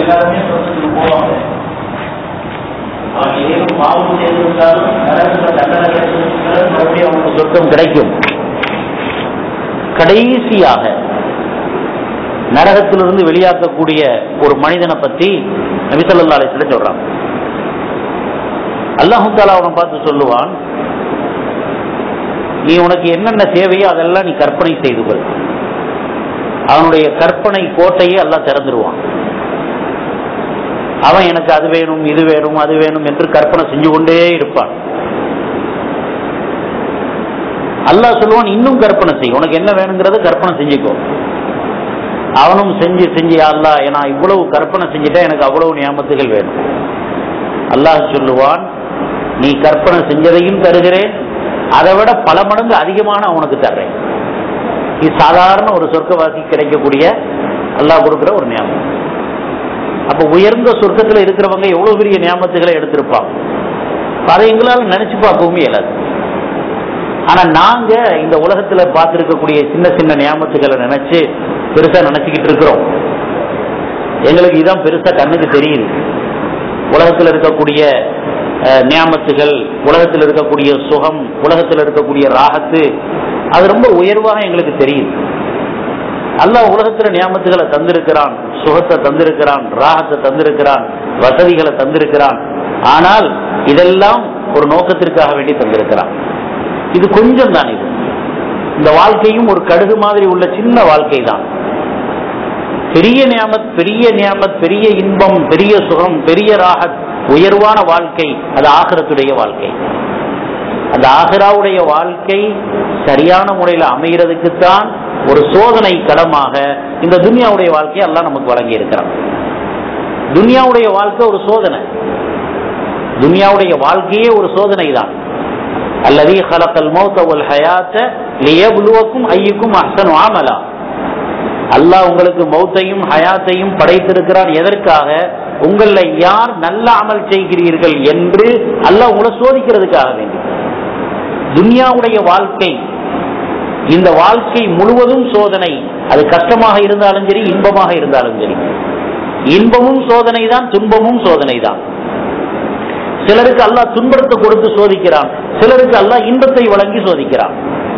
எல்லாருமே சொர்க்கத்துக்கு போவாங்க அவன் ஏதும் பாவம் செய்திருந்தாலும் நரகத்தில் தண்டனை கிடைச்சிருந்தாலும் மறுபடியும் அவனுக்கு சொர்க்கம் கிடைக்கும் கடைசியாக நரகத்திலிருந்து வெளியாக்கக்கூடிய ஒரு மனிதனை பத்தி நபிசல்லா அலிஸ்ல சொல்றான் அல்லாஹு தாலா அவனை பார்த்து சொல்லுவான் நீ உனக்கு என்னென்ன தேவையோ அதெல்லாம் நீ கற்பனை செய்து கொள் அவனுடைய கற்பனை கோட்டையை எல்லாம் திறந்துருவான் அவன் எனக்கு அது வேணும் இது வேணும் அது வேணும் என்று கற்பனை செஞ்சு கொண்டே இருப்பான் அல்லாஹ் சொல்லுவான் இன்னும் கற்பனை செய் உனக்கு என்ன வேணுங்கிறத கற்பனை செஞ்சுக்கோ அவனும் செஞ்சு செஞ்சு அல்லா நான் இவ்வளவு கற்பனை செஞ்சுட்டேன் எனக்கு அவ்வளவு நியமத்துகள் வேணும் அல்லாஹ் சொல்லுவான் நீ கற்பனை செஞ்சதையும் தருகிறேன் அதை விட பல மடங்கு அதிகமான அவனுக்கு தர்றேன் இது சாதாரண ஒரு சொர்க்கவாசி கிடைக்கக்கூடிய அல்லாஹ் கொடுக்கிற ஒரு நியமம் அப்ப உயர்ந்த சொர்க்கத்துல இருக்கிறவங்க எவ்வளவு பெரிய நியமத்துகளை எடுத்திருப்பாங்க அதை எங்களால நினைச்சு பார்க்கவும் இயலாது ஆனா நாங்க இந்த உலகத்துல பார்த்திருக்கக்கூடிய சின்ன சின்ன நியமத்துகளை நினைச்சு பெருசா நினைச்சுக்கிட்டு இருக்கிறோம் எங்களுக்கு இதான் பெருசா கண்ணுக்கு தெரியுது உலகத்தில் இருக்கக்கூடிய நியாமத்துகள் உலகத்தில் இருக்கக்கூடிய சுகம் உலகத்தில் இருக்கக்கூடிய ராகத்து அது ரொம்ப உயர்வாக எங்களுக்கு தெரியுது அல்லாஹ் உலகத்துல நியாமத்துகளை தந்திருக்கிறான் சுகத்தை தந்திருக்கிறான் ராகத்தை தந்திருக்கிறான் வசதிகளை தந்திருக்கிறான் ஆனால் இதெல்லாம் ஒரு நோக்கத்திற்காக வேண்டி தந்திருக்கிறான் இது கொஞ்சம் தான் இது இந்த வாழ்க்கையும் ஒரு கடுகு மாதிரி உள்ள சின்ன வாழ்க்கை தான் பெரிய நியாமத் பெரிய நியாமத் பெரிய இன்பம் பெரிய சுகம் பெரிய ராகத் உயர்வான வாழ்க்கை அது ஆகரத்துடைய வாழ்க்கை அந்த ஆகராவுடைய வாழ்க்கை சரியான முறையில் அமைகிறதுக்குத்தான் ஒரு சோதனை களமாக இந்த துனியாவுடைய வாழ்க்கையை எல்லாம் நமக்கு வழங்கி இருக்கிறான் துனியாவுடைய வாழ்க்கை ஒரு சோதனை துனியாவுடைய வாழ்க்கையே ஒரு சோதனை தான் அல்லது ஹலக்கல் மௌத்த ஒல் ஹயாத்த லியபுலுவக்கும் ஐயுக்கும் அஹ்சனு ஆமலா அல்லாஹ் உங்களுக்கு மௌத்தையும் ஹயாத்தையும் படைத்திருக்கிறான் எதற்காக உங்கள யார் நல்ல அமல் செய்கிறீர்கள் என்று அல்லாஹ் உங்களை சோதிக்கிறதுக்காக வேண்டி துன்யாவுடைய வாழ்க்கை இந்த வாழ்க்கை முழுவதும் சோதனை அது கஷ்டமாக இருந்தாலும் சரி இன்பமாக இருந்தாலும் சரி இன்பமும் சோதனை தான் துன்பமும் சோதனை தான் சிலருக்கு அல்லாஹ் துன்பத்தை கொடுத்து சோதிக்கிறான் சிலருக்கு அல்லாஹ் இன்பத்தை வழங்கி சோதிக்கிறான்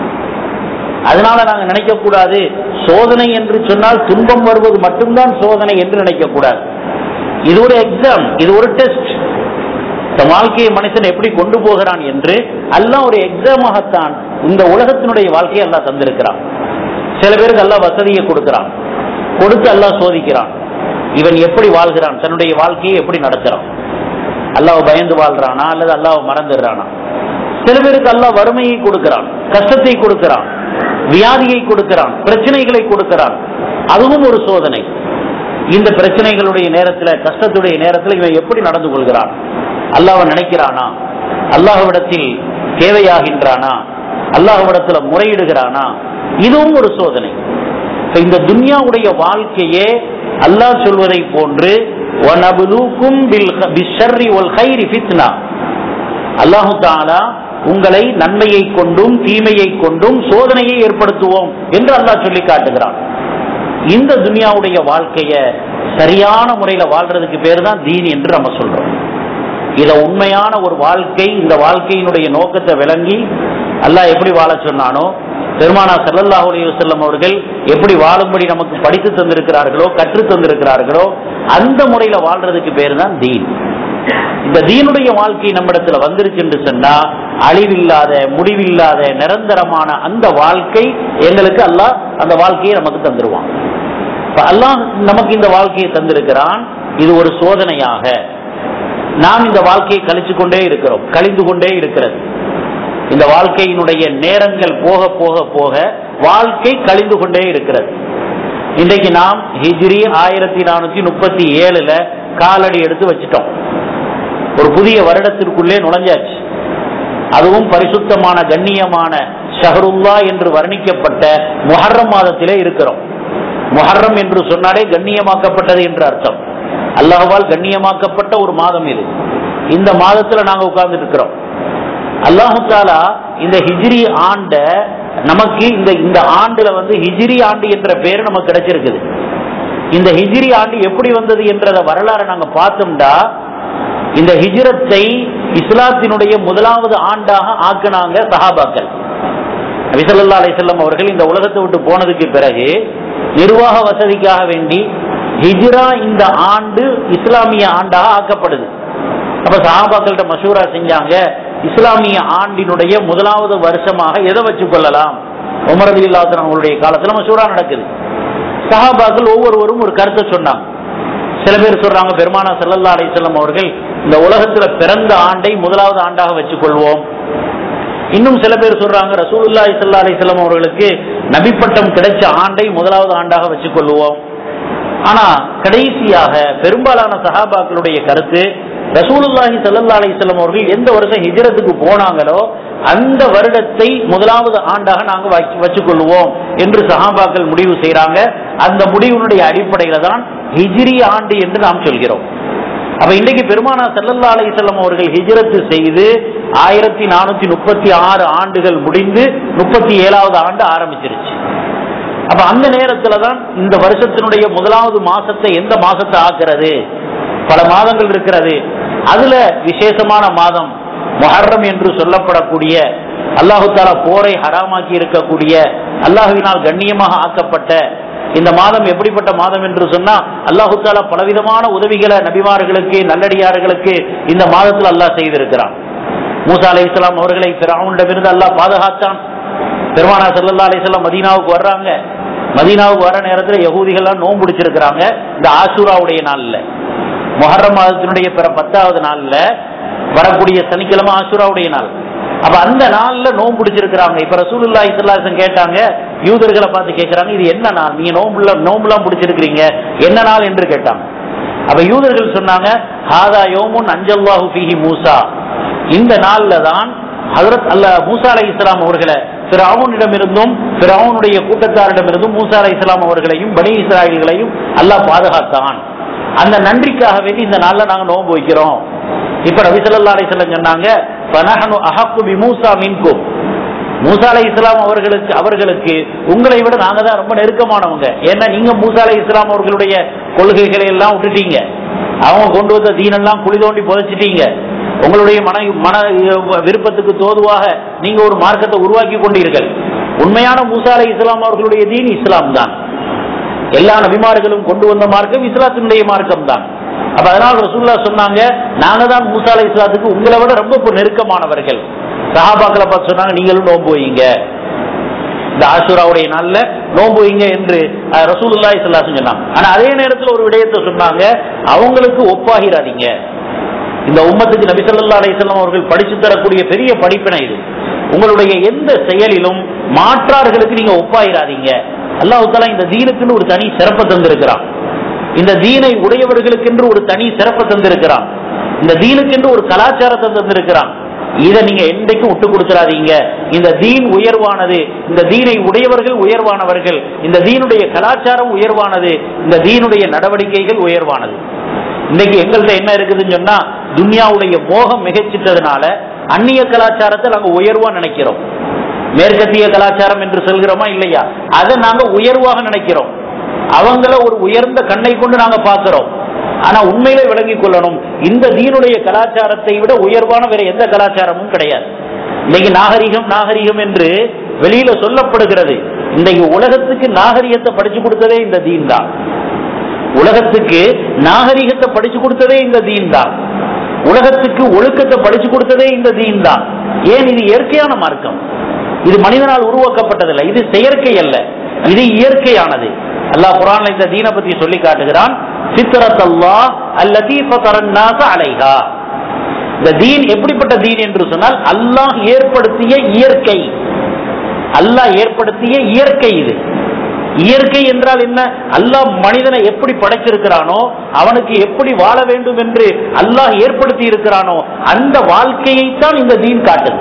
அதனால நாங்க நினைக்க கூடாது சோதனை என்று சொன்னால் துன்பம் வருவது மட்டும்தான் சோதனை என்று நினைக்க கூடாது இது ஒரு எக்ஸாம் இது ஒரு டெஸ்ட் இந்த வாழ்க்கையை மனுஷன் எப்படி கொண்டு போகிறான் என்று எல்லாம் ஒரு எக்ஸாமாகத்தான் இந்த உலகத்தினுடைய வாழ்க்கையை எல்லாம் தந்திருக்கிறான் சில பேருக்கு எல்லாம் வசதியை கொடுக்கிறான் கொடுத்து எல்லாம் சோதிக்கிறான் இவன் எப்படி வாழ்கிறான் தன்னுடைய வாழ்க்கையை எப்படி நடத்துறான் அல்லாஹ் பயந்து வாழ்றானா அல்லது அல்லாஹ் மறந்துடுறானா சில பேருக்கு அல்லாஹ் வறுமையை கொடுக்கிறான் கஷ்டத்தை கொடுக்கிறான் வியாதியை கொடுக்கிறான் பிரச்சனைகளை கொடுக்கிறான் அதுவும் ஒரு சோதனை இந்த பிரச்சனைகளுடைய நேரத்தில் கஷ்டத்துடைய நேரத்தில் இவன் எப்படி நடந்து கொள்கிறான் அல்லாஹ் நினைக்கிறானா அல்லாஹ்விடத்தில் தேவையாகின்றானா அல்லாஹ்விடத்துல முறையிடுகிறானா இதுவும் ஒரு சோதனை இந்த துன்யாவுடைய வாழ்க்கையே அல்லாஹ் சொல்வதை போன்று அல்லாஹு தாலா உங்களை நன்மையை கொண்டும் தீமையை கொண்டும் சோதனையை ஏற்படுத்துவோம் என்று அல்லாஹ் சொல்லி காட்டுகிறான் இந்த துனியாவுடைய வாழ்க்கைய சரியான முறையில வாழ்றதுக்கு பேர் தான் தீன் என்று நம்ம சொல்றோம் இத உண்மையான ஒரு வாழ்க்கை இந்த வாழ்க்கையினுடைய நோக்கத்தை விளங்கி அல்லாஹ் எப்படி வாழ சொன்னானோ பெருமானா சல்லல்லாஹு அலைஹி வஸல்லம் அவர்கள் எப்படி வாழும்படி நமக்கு படித்து தந்திருக்கிறார்களோ கற்று தந்திருக்கிறார்களோ அந்த முறையில வாழ்றதுக்கு பேர் தான் தீன் இந்த தீனுடைய வாழ்க்கை நம்மிடத்துல வந்துருச்சு என்று சொன்னா அழிவில்லாத முடிவில்லாத நிரந்தரமான அந்த வாழ்க்கை எங்களுக்கு அல்லாஹ் அந்த வாழ்க்கையை நமக்கு தந்துருவான் அல்லாஹ் நமக்கு இந்த வாழ்க்கையை தந்திருக்கிறான் இது ஒரு சோதனையாக நாம் இந்த வாழ்க்கையை கழிச்சு கொண்டே இருக்கிறோம் கழிந்து கொண்டே இருக்கிறது இந்த வாழ்க்கையினுடைய நேரங்கள் போக போக போக வாழ்க்கை கழிந்து கொண்டே இருக்கிறது இன்றைக்கு நாம் ஹிஜ்ரி ஆயிரத்தி நானூத்தி முப்பத்தி ஏழுல காலடி எடுத்து வச்சிட்டோம் ஒரு புதிய வருடத்திற்குள்ளே நுழைஞ்சாச்சு அதுவும் பரிசுத்தமான கண்ணியமான ஷஹருல்லா என்று வர்ணிக்கப்பட்ட முஹர்ரம் மாதத்திலே இருக்கிறோம் முஹர்ரம் என்று சொன்னாலே கண்ணியமாக்கப்பட்டது என்று அர்த்தம் அல்லாஹ்வால் கண்ணியமாக்கப்பட்ட ஒரு மாதம் இது இந்த மாதத்துல நாங்க உட்கார்ந்து இருக்கிறோம் அல்லாஹு தாலா இந்த ஹிஜ்ரி ஆண்ட நமக்கு இந்த இந்த ஆண்டுல வந்து ஹிஜ்ரி ஆண்டு என்ற பேர் நமக்கு கிடைச்சிருக்குது இந்த ஹிஜ்ரி ஆண்டு எப்படி வந்தது என்றத வரலாறு நாங்க பார்த்தோம்டா இந்த ஹிஜ்ரத்தை இஸ்லாத்தினுடைய முதலாவது ஆண்டாக ஆக்கினாங்க சஹாபாக்கள் நபிசல்லா அலிசல்லம் அவர்கள் இந்த உலகத்தை விட்டு போனதுக்கு பிறகு நிர்வாக வசதிக்காக வேண்டி ஹிஜ்ரா இந்த ஆண்டு இஸ்லாமிய ஆண்டாக ஆக்கப்படுது அப்ப சஹாபாக்கள்கிட்ட மசூரா செஞ்சாங்க இஸ்லாமிய ஆண்டினுடைய முதலாவது வருஷமாக எதை வச்சு கொள்ளலாம் உமரது இல்லாத அவங்களுடைய காலத்துல மசூரா நடக்குது சஹாபாக்கள் ஒவ்வொருவரும் ஒரு கருத்தை சொன்னாங்க சில பேர் சொல்றாங்க பெருமானா செல்லல்லா அலிசல்லம் அவர்கள் இந்த உலகத்துல பிறந்த ஆண்டை முதலாவது ஆண்டாக வச்சுக் கொள்வோம் இன்னும் சில பேர் சொல்றாங்க ரசூலுல்லா சல்லா அலிசல்லம் அவர்களுக்கு நபிப்பட்டம் கிடைச்ச ஆண்டை முதலாவது ஆண்டாக வச்சுக் கொள்வோம் ஆனா கடைசியாக பெரும்பாலான சஹாபாக்களுடைய கருத்து ரசூலுல்லாஹி சல்லா அலிசல்லம் அவர்கள் எந்த வருஷம் ஹிஜரத்துக்கு போனாங்களோ அந்த வருடத்தை முதலாவது ஆண்டாக நாங்க வச்சுக் கொள்வோம் என்று சஹாபாக்கள் முடிவு செய்யறாங்க அந்த முடிவினுடைய அடிப்படையில தான் ஹிஜ்ரி ஆண்டு என்று நாம் சொல்கிறோம் அப்ப இன்னைக்கு பெருமானா செல்லல்லா அலிசல்லம் அவர்கள் ஹிஜரத்து செய்து ஆயிரத்தி நானூத்தி முப்பத்தி ஆறு ஆண்டுகள் முடிந்து முப்பத்தி ஏழாவது ஆண்டு ஆரம்பிச்சிருச்சு அப்ப அந்த நேரத்துல தான் இந்த வருஷத்தினுடைய முதலாவது மாசத்தை எந்த மாசத்தை ஆக்குறது பல மாதங்கள் இருக்கிறது அதுல விசேஷமான மாதம் மொஹர்ரம் என்று சொல்லப்படக்கூடிய அல்லாஹு தாலா போரை ஹராமாக்கி இருக்கக்கூடிய அல்லாஹுவினால் கண்ணியமாக ஆக்கப்பட்ட இந்த மாதம் எப்படிப்பட்ட மாதம் என்று சொன்னா அல்லாஹு தாலா பலவிதமான உதவிகளை நபிமார்களுக்கு நல்லடியார்களுக்கு இந்த மாதத்தில் அல்லாஹ் செய்திருக்கிறான் மூசா அலை இஸ்லாம் அவர்களை பிராவுண்டமிருந்து அல்லாஹ் பாதுகாத்தான் பெருமானா சல்லா அலிஸ்லாம் மதீனாவுக்கு வர்றாங்க மதீனாவுக்கு வர நேரத்தில் யகூதிகள்லாம் நோன்பு பிடிச்சிருக்கிறாங்க இந்த ஆசூராவுடைய நாள்ல மொஹர்ரம் மாதத்தினுடைய பிற பத்தாவது நாள்ல வரக்கூடிய சனிக்கிழமை ஆசூராவுடைய நாள் அப்ப அந்த நாள்ல நோன்பு பிடிச்சிருக்கிறாங்க இப்ப ரசூலுல்லா இஸ்லாசன் கேட்டாங்க யூதர்களை பார்த்து கேட்கிறாங்க இது என்ன நாள் நீங்க நோம்புல நோம்புலாம் பிடிச்சிருக்கிறீங்க என்ன நாள் என்று கேட்டாங்க அப்ப யூதர்கள் சொன்னாங்க ஹாதா யோமுன் அஞ்சல்லாஹு பிஹி மூசா இந்த நாள்ல தான் ஹதரத் அல்ல மூசா அலை இஸ்லாம் அவர்களை பிறவுனிடமிருந்தும் பிறவுனுடைய கூட்டத்தாரிடமிருந்தும் மூசா அலை இஸ்லாம் அவர்களையும் பனி இஸ்ராயல்களையும் அல்லாஹ் பாதுகாத்தான் அந்த நன்றிக்காக வேண்டி இந்த நாள்ல நாங்க நோன்பு வைக்கிறோம் இப்ப நபி ஸல்லல்லாஹு அலைஹி வஸல்லம் சொன்னாங்க ஃபனஹனு அஹக்கு பி மூசா மின்கும் மூசா அலை இஸ்லாம் அவர்களுக்கு அவர்களுக்கு உங்களை விட நாங்க தான் ரொம்ப நெருக்கமானவங்க ஏன்னா நீங்க மூசா அலை இஸ்லாம் அவர்களுடைய கொள்கைகளை எல்லாம் விட்டுட்டீங்க அவங்க கொண்டு வந்த தீனெல்லாம் குழி தோண்டி புதைச்சிட்டீங்க உங்களுடைய மன மன விருப்பத்துக்கு தோதுவாக நீங்க ஒரு மார்க்கத்தை உருவாக்கி கொண்டீர்கள் உண்மையான மூசா அலை இஸ்லாம் அவர்களுடைய தீன் இஸ்லாம் தான் எல்லா நபிமார்களும் கொண்டு வந்த மார்க்கம் இஸ்லாத்தினுடைய மார்க்கம் தான் அப்ப அதனால ரசூல்லா சொன்னாங்க நாங்க தான் மூசா அலை இஸ்லாத்துக்கு உங்களை விட ரொம்ப நெருக்கமானவர்கள் சஹாபாக்களை பார்த்து சொன்னாங்க நீங்களும் நோன்பு வைங்க இந்த ஆசுராவுடைய நாள்ல நோன்பு வைங்க என்று ரசூலுல்லாஹி ஸல்லல்லாஹு சொன்னாங்க ஆனா அதே நேரத்தில் ஒரு விடயத்தை சொன்னாங்க அவங்களுக்கு ஒப்பாகிறாதீங்க இந்த உம்மத்துக்கு நபி ஸல்லல்லாஹு அலைஹி வஸல்லம் அவர்கள் படிச்சு தரக்கூடிய பெரிய படிப்பினை இது உங்களுடைய எந்த செயலிலும் மாற்றார்களுக்கு நீங்க ஒப்பாயிராதீங்க அல்லாஹ் தாலா இந்த தீனுக்குன்னு ஒரு தனி சிறப்பை தந்திருக்கிறான் இந்த தீனை உடையவர்களுக்கென்று ஒரு தனி சிறப்பை தந்திருக்கிறான் இந்த தீனுக்கென்று ஒரு கலாச்சாரத்தை தந்திருக்கிறான் இதை நீங்க என்றைக்கும் விட்டு கொடுத்துறாதீங்க இந்த தீன் உயர்வானது இந்த தீனை உடையவர்கள் உயர்வானவர்கள் இந்த தீனுடைய கலாச்சாரம் உயர்வானது இந்த தீனுடைய நடவடிக்கைகள் உயர்வானது இன்னைக்கு எங்கள்கிட்ட என்ன இருக்குதுன்னு சொன்னா துன்யாவுடைய மோகம் மிகச்சிட்டதுனால அந்நிய கலாச்சாரத்தை நாங்க உயர்வா நினைக்கிறோம் மேற்கத்திய கலாச்சாரம் என்று சொல்கிறோமா இல்லையா அதை நாங்க உயர்வாக நினைக்கிறோம் அவங்கள ஒரு உயர்ந்த கண்ணை கொண்டு நாங்க பார்க்கிறோம் ஆனா உண்மையிலே விளங்கிக் கொள்ளணும் இந்த தீனுடைய கலாச்சாரத்தை விட உயர்வான வேற எந்த கலாச்சாரமும் கிடையாது இன்னைக்கு நாகரிகம் நாகரிகம் என்று வெளியில சொல்லப்படுகிறது இன்றைக்கு உலகத்துக்கு நாகரிகத்தை படிச்சு கொடுத்ததே இந்த தீன் தான் உலகத்துக்கு நாகரிகத்தை படிச்சு கொடுத்ததே இந்த தீன் தான் உலகத்துக்கு ஒழுக்கத்தை படிச்சு கொடுத்ததே இந்த தீன் தான் ஏன் இது இயற்கையான மார்க்கம் இது மனிதனால் உருவாக்கப்பட்டதில்லை இது செயற்கை அல்ல இது இயற்கையானது அல்லாஹ் குரான்ல இந்த தீனை பத்தி சொல்லி காட்டுகிறான் சித்திரத் அல்லாஹ் அல்லதி ஃபதரன்னாஸ அலைஹா இந்த தீன் எப்படிப்பட்ட தீன் என்று சொன்னால் அல்லாஹ் ஏற்படுத்திய இயற்கை அல்லாஹ் ஏற்படுத்திய இயற்கை இது இயற்கை என்றால் என்ன அல்லாஹ் மனிதனை எப்படி படைச்சிருக்கிறானோ அவனுக்கு எப்படி வாழ வேண்டும் என்று அல்லாஹ் ஏற்படுத்தி இருக்கிறானோ அந்த வாழ்க்கையைத்தான் இந்த தீன் காட்டுது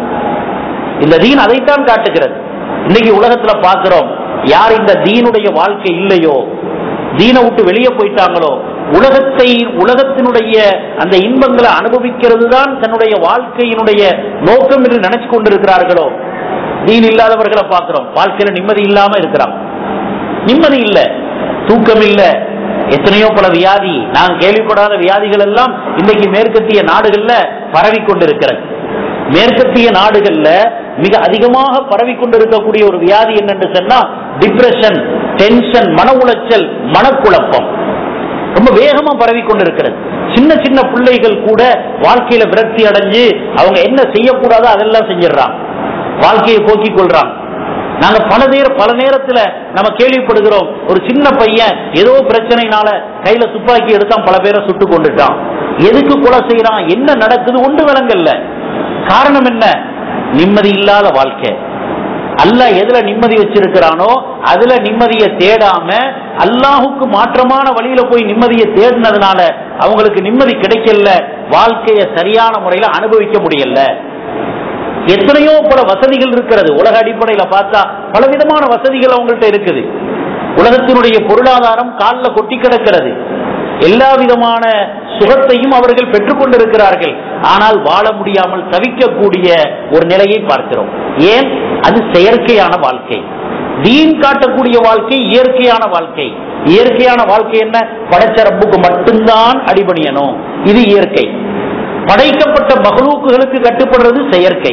இந்த தீன் அதைத்தான் காட்டுகிறது இன்னைக்கு உலகத்துல பார்க்கிறோம் யார் இந்த தீனுடைய வாழ்க்கை இல்லையோ தீனை விட்டு வெளியே போயிட்டாங்களோ உலகத்தை உலகத்தினுடைய அந்த இன்பங்களை அனுபவிக்கிறது தான் தன்னுடைய வாழ்க்கையினுடைய நோக்கம் என்று நினைச்சு கொண்டிருக்கிறார்களோ தீன் இல்லாதவர்களை பார்க்கிறோம் வாழ்க்கையில நிம்மதி இல்லாம இருக்கிறான் நிம்மதி இல்ல தூக்கம் இல்ல எத்தனையோ பல வியாதி நாங்கள் கேள்விப்படாத வியாதிகள் எல்லாம் இன்றைக்கு மேற்கத்திய நாடுகள்ல பரவி கொண்டிருக்கிறது மேற்கத்திய நாடுகள்ல மிக அதிகமாக பரவி கொண்டிருக்கக்கூடிய ஒரு வியாதி என்னன்னு சொன்னா டிப்ரெஷன் டென்ஷன் மன உளைச்சல் மனக்குழப்பம் ரொம்ப வேகமா பரவி கொண்டிருக்கிறது சின்ன சின்ன பிள்ளைகள் கூட வாழ்க்கையில விரக்தி அடைஞ்சு அவங்க என்ன செய்யக்கூடாதோ அதெல்லாம் செஞ்சிடறாங்க வாழ்க்கையை போக்கிக் கொள்றாங்க நாங்க பல நேர பல நேரத்துல நம்ம கேள்விப்படுகிறோம் ஒரு சின்ன பையன் ஏதோ பிரச்சனைனால கையில துப்பாக்கி எடுத்தான் பல பேரை சுட்டு கொண்டுட்டான் எதுக்கு கொலை செய்யறான் என்ன நடக்குது ஒன்று விளங்கல்ல காரணம் என்ன நிம்மதி இல்லாத வாழ்க்கை அல்லாஹ் எதுல நிம்மதி வச்சிருக்கிறானோ அதுல நிம்மதியை தேடாம அல்லாஹுக்கு மாற்றமான வழியில போய் நிம்மதியை தேடினதுனால அவங்களுக்கு நிம்மதி கிடைக்கல வாழ்க்கையை சரியான முறையில அனுபவிக்க முடியல எத்தனையோ பல வசதிகள் இருக்கிறது உலக அடிப்படையில பார்த்தா பலவிதமான வசதிகள் அவங்கள்ட்ட இருக்குது உலகத்தினுடைய பொருளாதாரம் காலில் கொட்டி கிடக்கிறது எல்லா விதமான சுகத்தையும் அவர்கள் பெற்றுக் கொண்டிருக்கிறார்கள் ஆனால் வாழ முடியாமல் தவிக்கக்கூடிய ஒரு நிலையை பார்க்கிறோம் ஏன் அது செயற்கையான வாழ்க்கை தீன் காட்டக்கூடிய வாழ்க்கை இயற்கையான வாழ்க்கை இயற்கையான வாழ்க்கை என்ன படைச்ச ரப்புக்கு மட்டும்தான் அடிபணியணும் இது இயற்கை படைக்கப்பட்ட மகளூக்குகளுக்கு கட்டுப்படுறது செயற்கை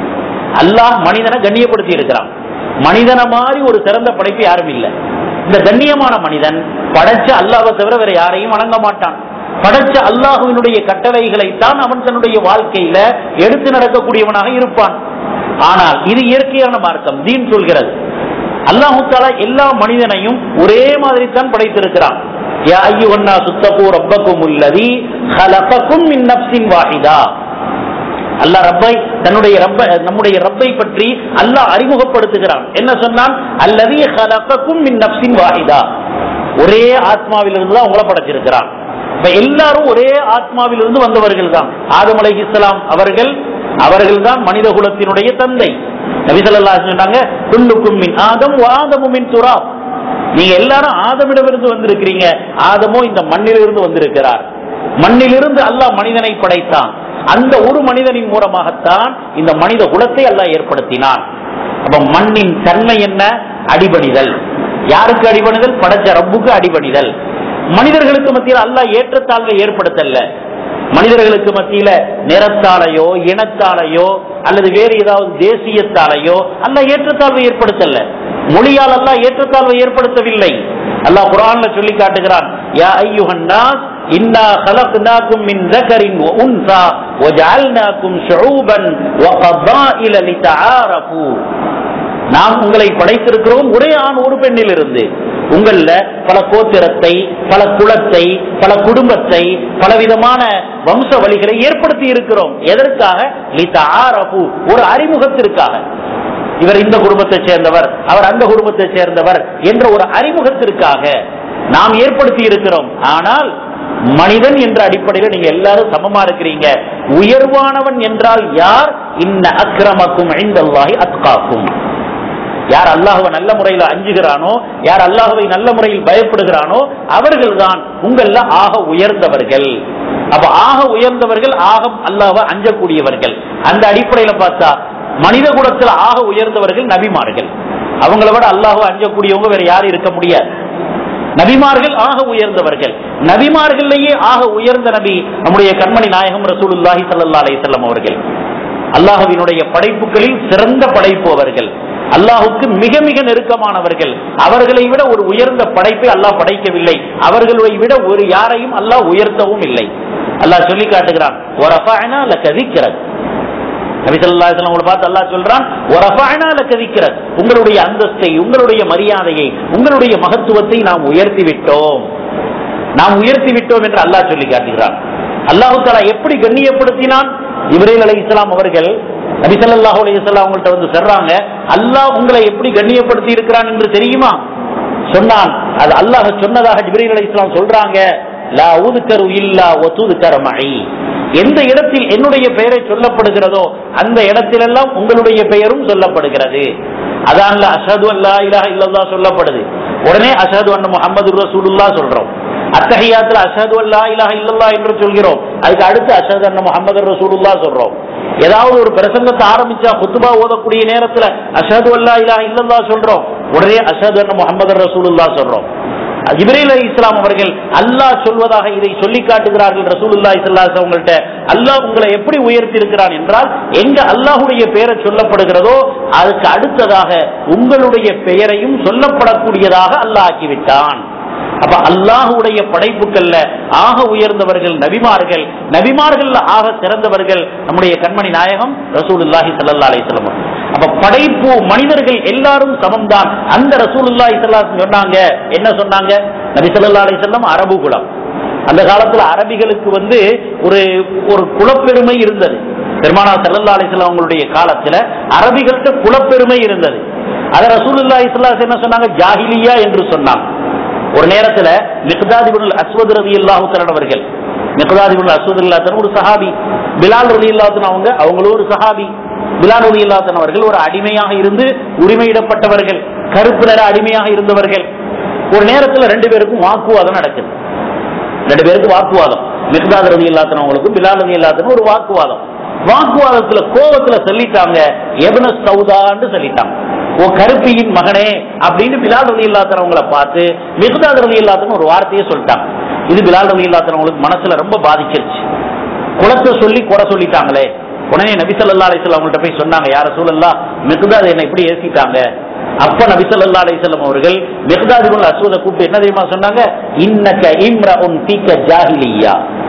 அல்லாஹ் மனிதனை கண்ணியப்படுத்தி இருக்கிறான் மனிதனை மாதிரி ஒரு சிறந்த படைப்பு யாரும் இல்லை இந்த கண்ணியமான மனிதன் படைச்ச அல்லாவை தவிர வேற யாரையும் வணங்க மாட்டான் படைச்ச அல்லாஹுவினுடைய கட்டளைகளைத்தான் அவன் தன்னுடைய வாழ்க்கையில எடுத்து நடக்கக்கூடியவனாக இருப்பான் ஆனால் இது இயற்கையான மார்க்கம் தீன் சொல்கிறது அல்லாஹு தாலா எல்லா மனிதனையும் ஒரே மாதிரி தான் படைத்திருக்கிறான் யா ஐயுஹன்னா சுத்தகூ ரப்பக்கும் உள்ளதி ஹலகக்கும் மின் நப்சின் வாஹிதா அல்லாஹ் ரப்பை தன்னுடைய ரப்ப நம்முடைய ரப்பை பற்றி அல்லாஹ் அறிமுகப்படுத்துகிறான் என்ன சொன்னான் அல்லது ஹலகக்கும் மின் நப்சின் வாஹிதா ஒரே ஆத்மாவிலிருந்து தான் உங்களை படைச்சிருக்கிறான் இப்ப எல்லாரும் ஒரே ஆத்மாவிலிருந்து வந்தவர்கள் தான் ஆதம் அலை இஸ்லாம் அவர்கள் அவர்கள் தான் மனித குலத்தினுடைய தந்தை நபிசல்லா சொன்னாங்க குல்லுக்கும் மின் ஆதம் ஆதமும் மின் துரா நீங்க எல்லாரும் ஆதமிடமிருந்து வந்திருக்கிறீங்க ஆதமோ இந்த மண்ணிலிருந்து வந்திருக்கிறார் மண்ணிலிருந்து அல்லாஹ் மனிதனை படைத்தான் அந்த ஒரு மனிதனின் மூலமாகத்தான் இந்த மனித குலத்தை அல்லாஹ் ஏற்படுத்தினான் அப்ப மண்ணின் தன்மை என்ன அடிபணிதல் யாருக்கு அடிபணிதல் படைச்ச ரப்புக்கு அடிபணிதல் மனிதர்களுக்கு மத்தியில் அல்லாஹ் ஏற்றத்தாழ்வை ஏற்படுத்தல மனிதர்களுக்கு மத்தியில நிறத்தாலையோ இனத்தாலையோ அல்லது வேறு ஏதாவது தேசியத்தாலையோ அல்ல ஏற்றத்தாழ்வை ஏற்படுத்தல மொழியால் அல்ல ஏற்றத்தாழ்வை ஏற்படுத்தவில்லை அல்லாஹ் குரான்ல சொல்லி காட்டுகிறான் யா ஐயுஹன் நாஸ் இன்னா خلقناكم من ذكر وانثى وجعلناكم شعوبا وقبائل لتعارفوا நாம் உங்களை படைத்திருக்கிறோம் ஒரே ஆண் ஒரு பெண்ணில் இருந்து உங்கள பல கோத்திரத்தை பல குலத்தை பல குடும்பத்தை பலவிதமான வம்ச வழிகளை ஏற்படுத்தி இருக்கிறோம் எதற்காக லிதாரபு ஒரு அறிமுகத்திற்காக இவர் இந்த குடும்பத்தை சேர்ந்தவர் அவர் அந்த குடும்பத்தை சேர்ந்தவர் என்ற ஒரு அறிமுகத்திற்காக நாம் ஏற்படுத்தி இருக்கிறோம் ஆனால் மனிதன் என்ற அடிப்படையில் நீங்க எல்லாரும் சமமா இருக்கிறீங்க உயர்வானவன் என்றால் யார் இன்ன அக்கிரமக்கும் ஐந்தல்லாஹி அத்காக்கும் யார் அல்லாஹுவை நல்ல முறையில் அஞ்சுகிறானோ யார் அல்லாஹுவை நல்ல முறையில் பயப்படுகிறானோ அவர்கள் தான் உங்கள ஆக உயர்ந்தவர்கள் அப்ப ஆக உயர்ந்தவர்கள் ஆக அல்லாஹ்வை அஞ்சக்கூடியவர்கள் அந்த அடிப்படையில பார்த்தா மனித குலத்தில் ஆக உயர்ந்தவர்கள் நபிமார்கள் அவங்கள விட அல்லாஹ்வை அஞ்சக்கூடியவங்க வேற யாரும் இருக்க முடியாது நபிமார்கள் ஆக உயர்ந்தவர்கள் நபிமார்கள்லேயே ஆக உயர்ந்த நபி நம்முடைய கண்மணி நாயகம் ரசூலுல்லாஹி ஸல்லல்லாஹு அலைஹி வஸல்லம் அவர்கள் அல்லாஹுவினுடைய படைப்புகளில் சிறந்த படைப்பு அவர்கள் அல்லாஹுக்கு மிக மிக நெருக்கமானவர்கள் அவர்களை விட ஒரு உயர்ந்த படைப்பை அல்லாஹ் படைக்கவில்லை அவர்களை விட ஒரு யாரையும் அல்லாஹ் உயர்த்தவும் இல்லை அல்லாஹ் சொல்லி காட்டுகிறான் ஒரஃபானா லக்கதிக்கிறது நபிசல்லாஹ் உங்களை பார்த்து அல்லாஹ் சொல்றான் ஒரஃபானா லக்கதிக்கிறது உங்களுடைய அந்தஸ்தை உங்களுடைய மரியாதையை உங்களுடைய மகத்துவத்தை நாம் உயர்த்தி விட்டோம் நாம் உயர்த்தி விட்டோம் என்று அல்லாஹ் சொல்லி காட்டுகிறான் அல்லாஹு தாலா எப்படி கண்ணியப்படுத்தினான் இப்ரேல் அலை இஸ்லாம் அவர்கள் நபிசல்லாஹு அலைஹி வஸல்லம் அவங்கள்ட்ட வந்து சொல்றாங்க அல்லாஹ் உங்களை எப்படி கண்ணியப்படுத்தி இருக்கிறான் என்று தெரியுமா சொன்னான் அது அல்லாஹ் சொன்னதாக ஜிப்ரீல் அலை இஸ்லாம் சொல்றாங்க லா உதுக்கரு இல்லா ஒத்துதுக்கர மழை எந்த இடத்தில் என்னுடைய பெயரை சொல்லப்படுகிறதோ அந்த இடத்திலெல்லாம் உங்களுடைய பெயரும் சொல்லப்படுகிறது அதான் அஷது அல்லா இலாஹ இல்லல்லா சொல்லப்படுது உடனே அஷது அண்ணன் முகமது ரசூலுல்லா சொல்றோம் அத்தகையாத்துல அஷது அல்லா இலாஹ இல்லல்லா என்று சொல்கிறோம் அதுக்கு அடுத்து அஷது அண்ணன் முகமது ரசூலுல்லா சொல்றோம் ஏதாவது ஒரு பிரசங்கத்தை ஆரம்பிச்சா குத்துபா ஓதக்கூடிய நேரத்துல அஷது அல்லா இலாஹ இல்லல்லா சொல்றோம் உடனே அஷது அண்ணன் முகமது ரசூலுல்லா சொல்றோம் ஜிப்ரீல் அலி இஸ்லாம் அவர்கள் அல்லாஹ் சொல்வதாக இதை சொல்லி காட்டுகிறார்கள் ரசூலுல்லாஹி ஸல்லல்லாஹு அலைஹி அவங்கள்ட்ட அல்லாஹ் உங்களை எப்படி உயர்த்தி இருக்கிறான் என்றால் எங்க அல்லாஹ்வுடைய பெயரை சொல்லப்படுகிறதோ அதுக்கு அடுத்ததாக உங்களுடைய பெயரையும் சொல்லப்படக்கூடியதாக அல்லாஹ் ஆக்கிவிட்டான் அப்ப அல்லாஹுடைய படைப்புகள்ல ஆக உயர்ந்தவர்கள் நபிமார்கள் நபிமார்கள் ஆக சிறந்தவர்கள் நம்முடைய கண்மணி நாயகம் ரசூலுல்லாஹி ஸல்லல்லாஹு அலைஹி வஸல்லம் அப்ப படைப்பு மனிதர்கள் எல்லாரும் சமம்தான் அந்த ரசூலுல்லாஹி ஸல்லல்லாஹு அலைஹி சொன்னாங்க என்ன சொன்னாங்க நபி ஸல்லல்லாஹு அலைஹி வஸல்லம் அரபு குலம் அந்த காலத்துல அரபிகளுக்கு வந்து ஒரு ஒரு குலப்பெருமை இருந்தது பெருமானா ஸல்லல்லாஹு அலைஹி வஸல்லம் அவங்களுடைய காலத்துல அரபிகள்கிட்ட குலப்பெருமை இருந்தது அத ரசூலுல்லாஹி ஸல்லல்லாஹு அலைஹி வஸல்லம் என்ன சொன்னாங்க ஜாஹிலியா என்று சொன்னாங்க ஒரு நேரத்துல மிக்தாதிபுல் அஸ்வத் ரவி அல்லாஹு அவர்கள் மிக்தாதிபுல் அஸ்வத் இல்லாத்தன் ஒரு சஹாபி பிலால் ரவி இல்லாத்தன் அவங்க அவங்களும் ஒரு சஹாபி பிலால் ரவி இல்லாத்தன் அவர்கள் ஒரு அடிமையாக இருந்து உரிமையிடப்பட்டவர்கள் கருப்பு நிற அடிமையாக இருந்தவர்கள் ஒரு நேரத்துல ரெண்டு பேருக்கும் வாக்குவாதம் நடக்குது ரெண்டு பேருக்கு வாக்குவாதம் மிக்தாத் ரவி இல்லாத்தன் அவங்களுக்கும் பிலால் ரவி இல்லாத்தன் ஒரு வாக்குவாதம் வாக்குவாதத்துல கோபத்துல சொல்லிட்டாங்க எபன சவுதான்னு சொல்லிட்டாங்க ஓ கருப்பியின் மகனே அப்படின்னு பிலால் ரவி இல்லாதவங்களை பார்த்து மிகுதாத் ரவி இல்லாதவங்க ஒரு வார்த்தையை சொல்லிட்டாங்க இது பிலால் ரவி இல்லாதவங்களுக்கு மனசுல ரொம்ப பாதிச்சிருச்சு குலத்தை சொல்லி குறை சொல்லிட்டாங்களே உடனே நபி ஸல்லல்லாஹு அலைஹி வஸல்லம் அவங்கள்ட்ட போய் சொன்னாங்க யார சூழல்லா மிகுதாத் என்னை இப்படி ஏசிட்டாங்க அப்ப நபி ஸல்லல்லாஹு அலைஹி வஸல்லம் அவர்கள் மிகுதாத் இப்னு அஸ்வத கூப்பிட்டு என்ன தெரியுமா சொன்னாங்க இன்னக இம்ரஉன் ஃபீக ஜாஹிலியா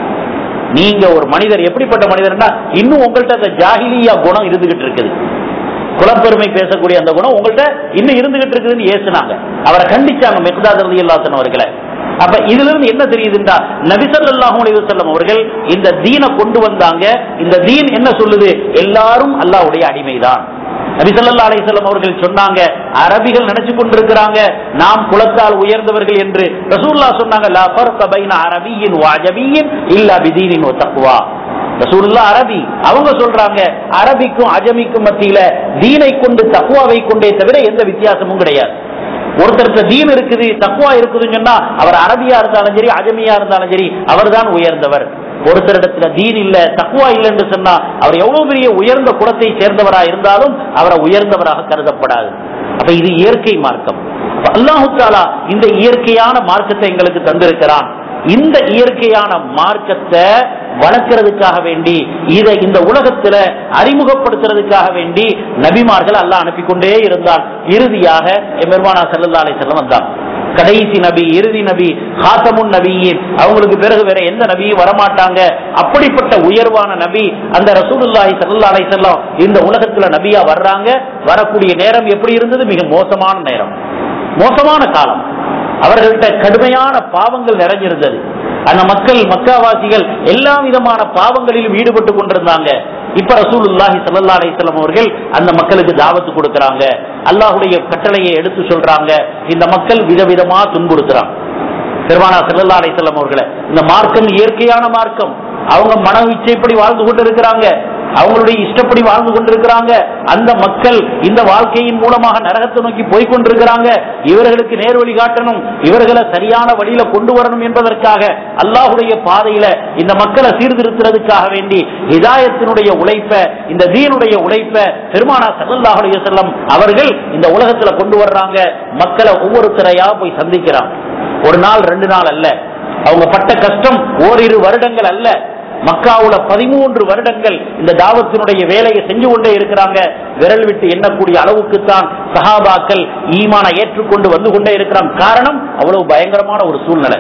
நீங்க ஒரு மனிதர் எப்படிப்பட்ட மனிதர்னா இன்னும் உங்கள்ட்ட அந்த ஜாஹிலியா குணம் இருந்துகிட்டு இருக்குது குலப்பெருமை பேசக்கூடிய அந்த குணம் உங்கள்ட்ட இன்னும் இருந்துகிட்டு இருக்குதுன்னு ஏசுனாங்க அவரை கண்டிச்சாங்க மெக்தாத் ரதி அல்லாசன் அவர்களை அப்ப இதுல இருந்து என்ன தெரியுதுன்றா நபிசல்லாஹு அலைஹி வஸல்லம் அவர்கள் இந்த தீனை கொண்டு வந்தாங்க இந்த தீன் என்ன சொல்லுது எல்லாரும் அல்லாஹ்வுடைய அடிமைதான் நபிசல்லா அலிசல்லம் அவர்கள் சொன்னாங்க அரபிகள் நினைச்சு கொண்டிருக்கிறாங்க நாம் குலத்தால் உயர்ந்தவர்கள் என்று ரசூல்லா சொன்னாங்க லா ஃபர்க பைன அரபியின் வாஜபியின் இல்லா பிதீனின் தக்வா ரசூலுல்லா அரபி அவங்க சொல்றாங்க அரபிக்கும் அஜமிக்கும் மத்தியில தீனை கொண்டு தக்குவாவை கொண்டே தவிர எந்த வித்தியாசமும் கிடையாது ஒருத்தருக்கு தீன் இருக்குது தக்குவா இருக்குதுன்னு சொன்னா அவர் அரபியா இருந்தாலும் சரி அஜமியா இருந்தாலும் சரி அவர்தான் உயர்ந்தவர் ஒருத்தரிடத்துல தீன் இல்ல தக்குவா இல்லை என்று சொன்னா அவர் எவ்வளவு பெரிய உயர்ந்த குலத்தை சேர்ந்தவரா இருந்தாலும் அவரை உயர்ந்தவராக கருதப்படாது அப்ப இது இயற்கை மார்க்கம் அப்ப அல்லாஹு தாலா இந்த இயற்கையான மார்க்கத்தை எங்களுக்கு தந்திருக்கிறான் இந்த இயற்கையான மார்க்கத்தை வளர்க்கறதுக்காக வேண்டி இதை இந்த உலகத்துல அறிமுகப்படுத்துறதுக்காக வேண்டி நபிமார்கள் அல்லாஹ் அனுப்பி கொண்டே இருந்தான் இறுதியாக எம்பெருமானா செல்லல்லா அலை செல்லம் வந்தான் கடைசி நபி இறுதி நபி ஹாத்தமுன் நபியின் அவங்களுக்கு பிறகு வேற எந்த நபியும் வரமாட்டாங்க அப்படிப்பட்ட உயர்வான நபி அந்த ரசூலுல்லாஹி ஸல்லல்லாஹு அலைஹி வஸல்லம் இந்த உலகத்துல நபியா வர்றாங்க வரக்கூடிய நேரம் எப்படி இருந்தது மிக மோசமான நேரம் மோசமான காலம் அவர்கள்ட்ட கடுமையான பாவங்கள் நிறைஞ்சிருந்தது அந்த மக்கள் மக்காவாசிகள் எல்லா விதமான பாவங்களிலும் ஈடுபட்டு கொண்டிருந்தாங்க இப்ப ரசூலுல்லாஹி ஸல்லல்லாஹு அலைஹி வஸல்லம் அவர்கள் அந்த மக்களுக்கு தாவத்து கொடுக்கறாங்க அல்லாஹ்வுடைய கட்டளையை எடுத்து சொல்றாங்க இந்த மக்கள் விதவிதமா துன்புறுத்துறாங்க பெருமானா ஸல்லல்லாஹு அலைஹி வஸல்லம் அவர்களை இந்த மார்க்கம் இயற்கையான மார்க்கம் அவங்க மன இச்சைப்படி வாழ்ந்து கொண்டு இருக்கிறாங்க அவங்களுடைய இஷ்டப்படி வாழ்ந்து கொண்டிருக்கிறாங்க அந்த மக்கள் இந்த வாழ்க்கையின் மூலமாக நரகத்தை நோக்கி போய் கொண்டிருக்கிறாங்க இவர்களுக்கு நேர் வழி காட்டணும் இவர்களை சரியான வழியில கொண்டு வரணும் என்பதற்காக அல்லாஹுடைய பாதையில இந்த மக்களை சீர்திருத்துறதுக்காக வேண்டி ஹிதாயத்தினுடைய உழைப்ப இந்த தீனுடைய உழைப்ப பெருமானா சல்லல்லாஹு அலைஹி வஸல்லம் அவர்கள் இந்த உலகத்துல கொண்டு வர்றாங்க மக்களை ஒவ்வொருத்தரையா போய் சந்திக்கிறாங்க ஒரு நாள் ரெண்டு நாள் அல்ல அவங்க பட்ட கஷ்டம் ஓரிரு வருடங்கள் அல்ல மக்காவுல பதிமூன்று வருடங்கள் இந்த தாவத்தினுடைய வேலையை செஞ்சு கொண்டே இருக்கிறாங்க விரல் விட்டு எண்ணக்கூடிய அளவுக்கு தான் சஹாபாக்கள் ஈமான ஏற்றுக்கொண்டு வந்து கொண்டே இருக்கிறாங்க காரணம் அவ்வளவு பயங்கரமான ஒரு சூழ்நிலை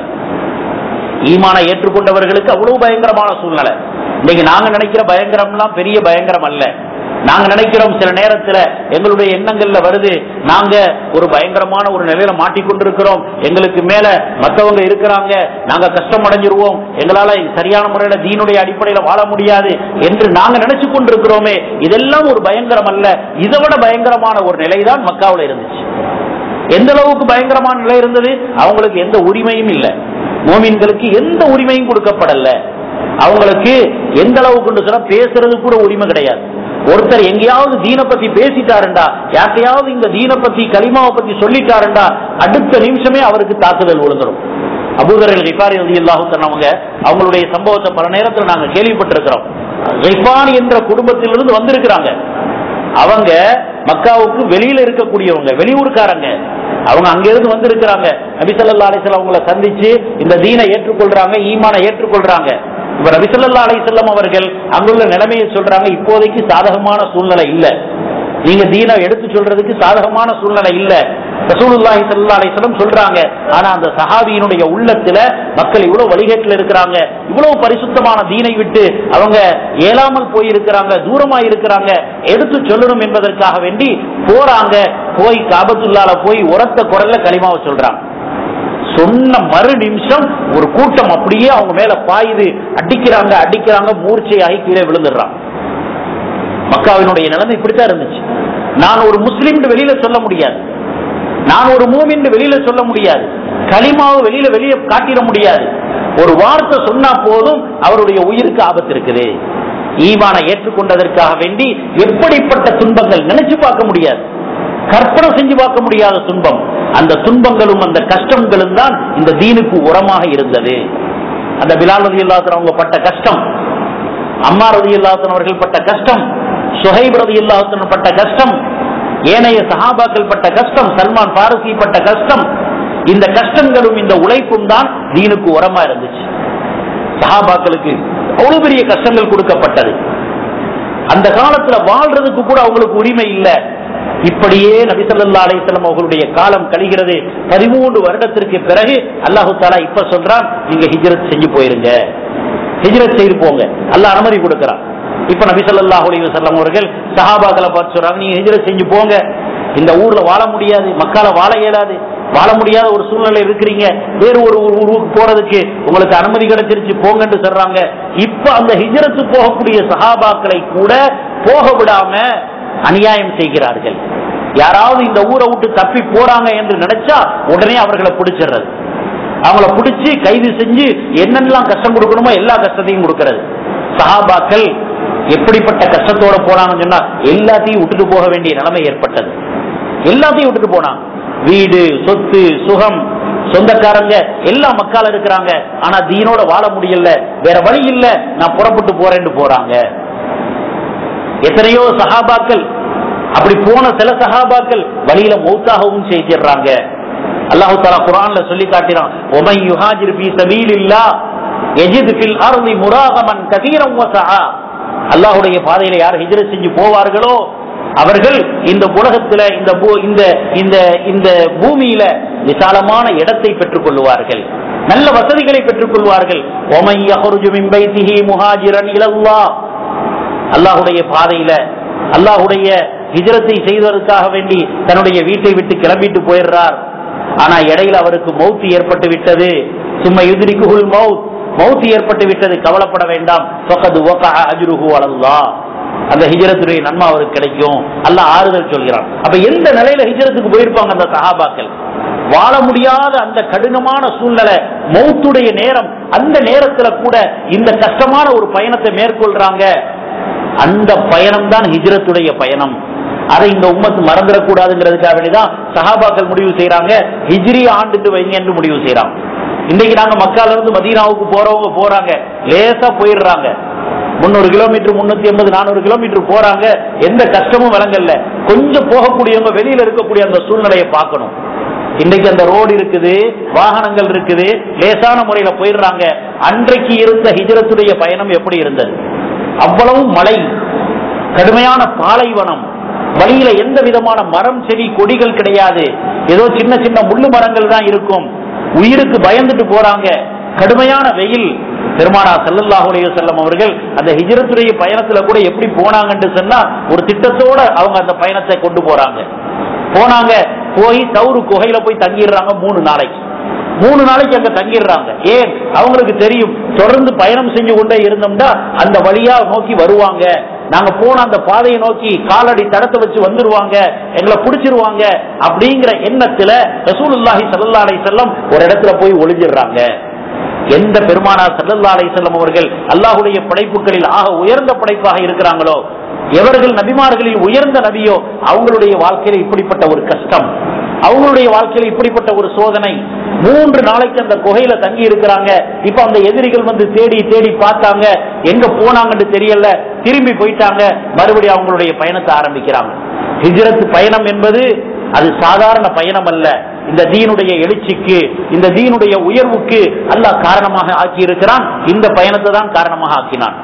ஈமான ஏற்றுக்கொண்டவர்களுக்கு அவ்வளவு பயங்கரமான சூழ்நிலை இன்னைக்கு நாங்க நினைக்கிற பயங்கரம்லாம் பெரிய பயங்கரம் அல்ல நாங்க நினைக்கிறோம் சில நேரத்துல எங்களுடைய எண்ணங்கள்ல வருது நாங்க ஒரு பயங்கரமான ஒரு நிலையில மாட்டிக்கொண்டிருக்கிறோம் எங்களுக்கு மேல மத்தவங்க இருக்கிறாங்க நாங்க கஷ்டம் அடைஞ்சிருவோம் எங்களால சரியான முறையில தீனுடைய அடிப்படையில வாழ முடியாது என்று நாங்க நினைச்சு கொண்டிருக்கிறோமே இதெல்லாம் ஒரு பயங்கரம் அல்ல இதை விட பயங்கரமான ஒரு நிலைதான் மக்காவுல இருந்துச்சு எந்த அளவுக்கு பயங்கரமான நிலை இருந்தது அவங்களுக்கு எந்த உரிமையும் இல்லை மோமீன்களுக்கு எந்த உரிமையும் கொடுக்கப்படல அவங்களுக்கு எந்த அளவுக்கு சொன்னா பேசுறது கூட உரிமை கிடையாது ஒருத்தர் எங்கேயாவது தீன பத்தி பேசிட்டாருண்டா யார்கிட்டயாவது இந்த தீன பத்தி கலிமாவை பத்தி சொல்லிட்டாருண்டா அடுத்த நிமிஷமே அவருக்கு தாக்குதல் விழுந்துடும் அபூதரில் ரிஃபாரி ரதி அவங்க அவங்களுடைய சம்பவத்தை பல நேரத்தில் நாங்க கேள்விப்பட்டிருக்கிறோம் ரிஃபான் என்ற குடும்பத்திலிருந்து வந்திருக்கிறாங்க அவங்க மக்காவுக்கு வெளியில இருக்கக்கூடியவங்க வெளியூர்காரங்க அவங்க அங்கிருந்து வந்திருக்கிறாங்க நபிசல்லா அலிஸ்லாம் அவங்கள சந்திச்சு இந்த தீனை ஏற்றுக்கொள்றாங்க ஈமானை ஏற்றுக்கொள்றாங்க இப்ப நபிசல்லா அலிசல்லாம் அவர்கள் அங்குள்ள நிலைமையை சொல்றாங்க இப்போதைக்கு சாதகமான சூழ்நிலை இல்ல நீங்க தீனை எடுத்து சொல்றதுக்கு சாதகமான சூழ்நிலை இல்ல ரசூலுல்லாஹி ஸல்லல்லாஹு அலைஹி வஸல்லம் சொல்றாங்க ஆனா அந்த சஹாபியினுடைய உள்ளத்துல மக்கள் இவ்வளவு வழிகேட்டில் இருக்கிறாங்க இவ்வளவு பரிசுத்தமான தீனை விட்டு அவங்க ஏலாமல் போய் இருக்கிறாங்க தூரமா இருக்கிறாங்க எடுத்து சொல்லணும் என்பதற்காக வேண்டி போறாங்க போய் காபத்துல்லால போய் உரத்த குரல்ல களிமாவை சொல்றாங்க சொன்ன மறு நிமிஷம் ஒரு கூட்டம் அப்படியே அவங்க மேல பாயுது அடிக்கிறாங்க அடிக்கிறாங்க மூர்ச்சையாகி கீழே விழுந்துடுறான் மக்காவினுடைய நிலைமை இப்படித்தான் இருந்துச்சு நான் ஒரு முஸ்லீம் வெளியில சொல்ல முடியாது நான் ஒரு மூமின் வெளியில சொல்ல முடியாது களிமாவை வெளியில வெளிய காட்டிட முடியாது ஒரு வார்த்தை சொன்னா போதும் அவருடைய உயிருக்கு ஆபத்து இருக்குது ஈவானை ஏற்றுக்கொண்டதற்காக வேண்டி எப்படிப்பட்ட துன்பங்கள் நினைச்சு பார்க்க முடியாது கற்பனை செஞ்சு பார்க்க முடியாத துன்பம் அந்த துன்பங்களும் அந்த கஷ்டங்களும் தான் இந்த தீனுக்கு உரமாக இருந்தது அந்த பிலால் ரதி அவங்க பட்ட கஷ்டம் அம்மா ரதி அவர்கள் பட்ட கஷ்டம் சுஹைப் ரதி பட்ட கஷ்டம் ஏனைய சஹாபாக்கள் பட்ட கஷ்டம் சல்மான் பாரசி பட்ட கஷ்டம் இந்த கஷ்டங்களும் இந்த உழைப்பும் தான் தீனுக்கு உரமா இருந்துச்சு சஹாபாக்களுக்கு அவ்வளவு பெரிய கஷ்டங்கள் கொடுக்கப்பட்டது அந்த காலத்துல வாழ்றதுக்கு கூட அவங்களுக்கு உரிமை இல்ல இப்படியே நபிசல்லா அலிஸ்லாம் அவர்களுடைய காலம் கழிகிறது பதிமூன்று வருடத்திற்கு பிறகு அல்லாஹு தாலா இப்ப சொல்றான் நீங்க ஹிஜ்ரத் செஞ்சு போயிருங்க ஹிஜ்ரத் செய்து போங்க அல்லாஹ் அனுமதி கொடுக்கிறான் இப்ப நபி ஸல்லல்லாஹு அலைஹி வஸல்லம் அவர்கள் சஹாபாக்களை பார்த்து சொல்றாங்க நீங்க ஹிஜ்ரத் செஞ்சு போங்க இந்த ஊர்ல வாழ முடியாது மக்கால வாழ இயலாது வாழ முடியாத ஒரு சூழ்நிலை இருக்கிறீங்க வேறு ஒரு ஊ- ஊருக்கு போறதுக்கு உங்களுக்கு அனுமதி கிடைச்சிருச்சு போங்கன்னு சொல்றாங்க இப்ப அந்த ஹிஜ்ரத்து போகக்கூடிய சஹாபாக்களை கூட போக விடாம அநியாயம் செய்கிறார்கள் யாராவது இந்த ஊரை விட்டு தப்பி போறாங்க என்று நினைச்சா உடனே அவர்களை பிடிச்சிடுறது அவங்கள பிடிச்சு கைது செஞ்சு என்னென்னலாம் கஷ்டம் கொடுக்கணுமோ எல்லா கஷ்டத்தையும் கொடுக்கிறது சஹாபாக்கள் எப்படிப்பட்ட கஷ்டத்தோட போனாங்கன்னு சொன்னா எல்லாத்தையும் விட்டுட்டு போக வேண்டிய நிலைமை ஏற்பட்டது எல்லாத்தையும் விட்டுட்டு போனாங்க வீடு சொத்து சுகம் சொந்தக்காரங்க எல்லா மக்கள் இருக்கிறாங்க ஆனா தீனோட வாழ முடியல வேற வழி இல்ல நான் புறப்பட்டு போறேன்னு போறாங்க எத்தனையோ சஹாபாக்கள் அப்படி போன சில சஹாபாக்கள் வழியில மௌத்தாகவும் செய்திடுறாங்க அல்லாஹு தாலா குரான்ல சொல்லி காட்டிறான் ஒமை யுஹாஜிர் ஃபீ சபீலில்லாஹ் யஜித் ஃபில் அர்தி முராகமன் கதீரம் வஸஆ அல்லாஹ்வுடைய பாதையில யார் ஹிஜ்ரத் செஞ்சு போவார்களோ அவர்கள் இந்த உலகத்துல இந்த பூ- இந்த இந்த இந்த பூமியில விசாலமான இடத்தை பெற்றுக் கொள்வார்கள் நல்ல வசதிகளை பெற்றுக் கொள்வார்கள் ஒமை யஹ்ருஜு மின் பைத்திஹி முஹாஜிரன் இலல்லாஹ் அல்லாஹுடைய பாதையில அல்லாஹுடைய ஹிஜரத்தை செய்வதற்காக வேண்டி தன்னுடைய வீட்டை விட்டு கிளம்பிட்டு போயிடுறார் ஆனா இடையில அவருக்கு மௌத்து ஏற்பட்டு விட்டது சும்மா எதிரிக்குள் மவுத் மௌத்து ஏற்பட்டு விட்டது கவலைப்பட வேண்டாம் ஃபகது வகஅ அஜ்ருஹு அலல்லாஹ் அந்த ஹிஜரத்துடைய நன்மை அவருக்கு கிடைக்கும் அல்லாஹ் ஆறுதல் சொல்கிறான் அப்ப எந்த நிலையில ஹிஜரத்துக்கு போயிருப்பாங்க அந்த சஹாபாக்கள் வாழ முடியாத அந்த கடினமான சூழ்நிலை மௌத்துடைய நேரம் அந்த நேரத்துல கூட இந்த கஷ்டமான ஒரு பயணத்தை மேற்கொள்றாங்க அந்த பயணம் தான் ஹிஜ்ரத்துடைய பயணம் அதை இந்த உம்மத்து மறந்துடக்கூடாதுங்கிறதுக்காக வேண்டிதான் சஹாபாக்கள் முடிவு செய்யறாங்க ஹிஜ்ரி ஆண்டுக்கு வைங்க என்று முடிவு செய்யறாங்க இன்னைக்கு நாங்க மக்கால இருந்து மதீனாவுக்கு போறவங்க போறாங்க லேசா போயிடுறாங்க முந்நூறு கிலோமீட்டர் முன்னூத்தி எண்பது நானூறு கிலோமீட்டர் போறாங்க எந்த கஷ்டமும் விளங்கல்ல கொஞ்சம் போகக்கூடியவங்க வெளியில இருக்கக்கூடிய அந்த சூழ்நிலையை பார்க்கணும் இன்னைக்கு அந்த ரோடு இருக்குது வாகனங்கள் இருக்குது லேசான முறையில போயிடுறாங்க அன்றைக்கு இருந்த ஹிஜரத்துடைய பயணம் எப்படி இருந்தது அவ்வளவு மழை கடுமையான பாலைவனம் வழியில எந்த விதமான மரம் செடி கொடிகள் கிடையாது ஏதோ சின்ன சின்ன முள்ளு மரங்கள் தான் இருக்கும் உயிருக்கு பயந்துட்டு போறாங்க கடுமையான வெயில் பெருமானா ஸல்லல்லாஹு அலைஹி வஸல்லம் அவர்கள் அந்த ஹிஜ்ரத்துடைய பயணத்துல கூட எப்படி போனாங்கன்னு சொன்னா ஒரு திட்டத்தோட அவங்க அந்த பயணத்தை கொண்டு போறாங்க போனாங்க போய் தௌரு குகையில போய் தங்கிடுறாங்க மூணு நாளைக்கு மூணு நாளைக்கு அங்க தங்கிடுறாங்க ஏன் அவங்களுக்கு தெரியும் தொடர்ந்து பயணம் செஞ்சு கொண்டே இருந்தோம்னா அந்த வழியா நோக்கி வருவாங்க நாங்க போன அந்த பாதையை நோக்கி காலடி தடத்தை வச்சு வந்துருவாங்க எங்களை பிடிச்சிருவாங்க அப்படிங்கிற எண்ணத்துல ரசூலுல்லாஹி ஸல்லல்லாஹு அலைஹி வஸல்லம் ஒரு இடத்துல போய் ஒளிஞ்சிடுறாங்க எந்த பெருமானார் ஸல்லல்லாஹு அலைஹி வஸல்லம் அவர்கள் அல்லாஹ்வுடைய படைப்புகளில் ஆக உயர்ந்த படைப்பாக இருக்கிறாங்களோ எவர்கள் நபிமார்களில் உயர்ந்த நபியோ அவங்களுடைய வாழ்க்கையில இப்படிப்பட்ட ஒரு கஷ்டம் அவங்களுடைய வாழ்க்கையில இப்படிப்பட்ட ஒரு சோதனை மூன்று நாளைக்கு அந்த குகையில தங்கி இருக்கிறாங்க இப்ப அந்த எதிரிகள் வந்து தேடி தேடி பார்த்தாங்க எங்க போனாங்கன்னு தெரியல திரும்பி போயிட்டாங்க மறுபடியும் அவங்களுடைய பயணத்தை ஆரம்பிக்கிறாங்க ஹிஜ்ரத் பயணம் என்பது அது சாதாரண பயணம் அல்ல இந்த தீனுடைய எழுச்சிக்கு இந்த தீனுடைய உயர்வுக்கு அல்லாஹ் காரணமாக ஆக்கி இருக்கிறான் இந்த பயணத்தை தான் காரணமாக ஆக்கினான்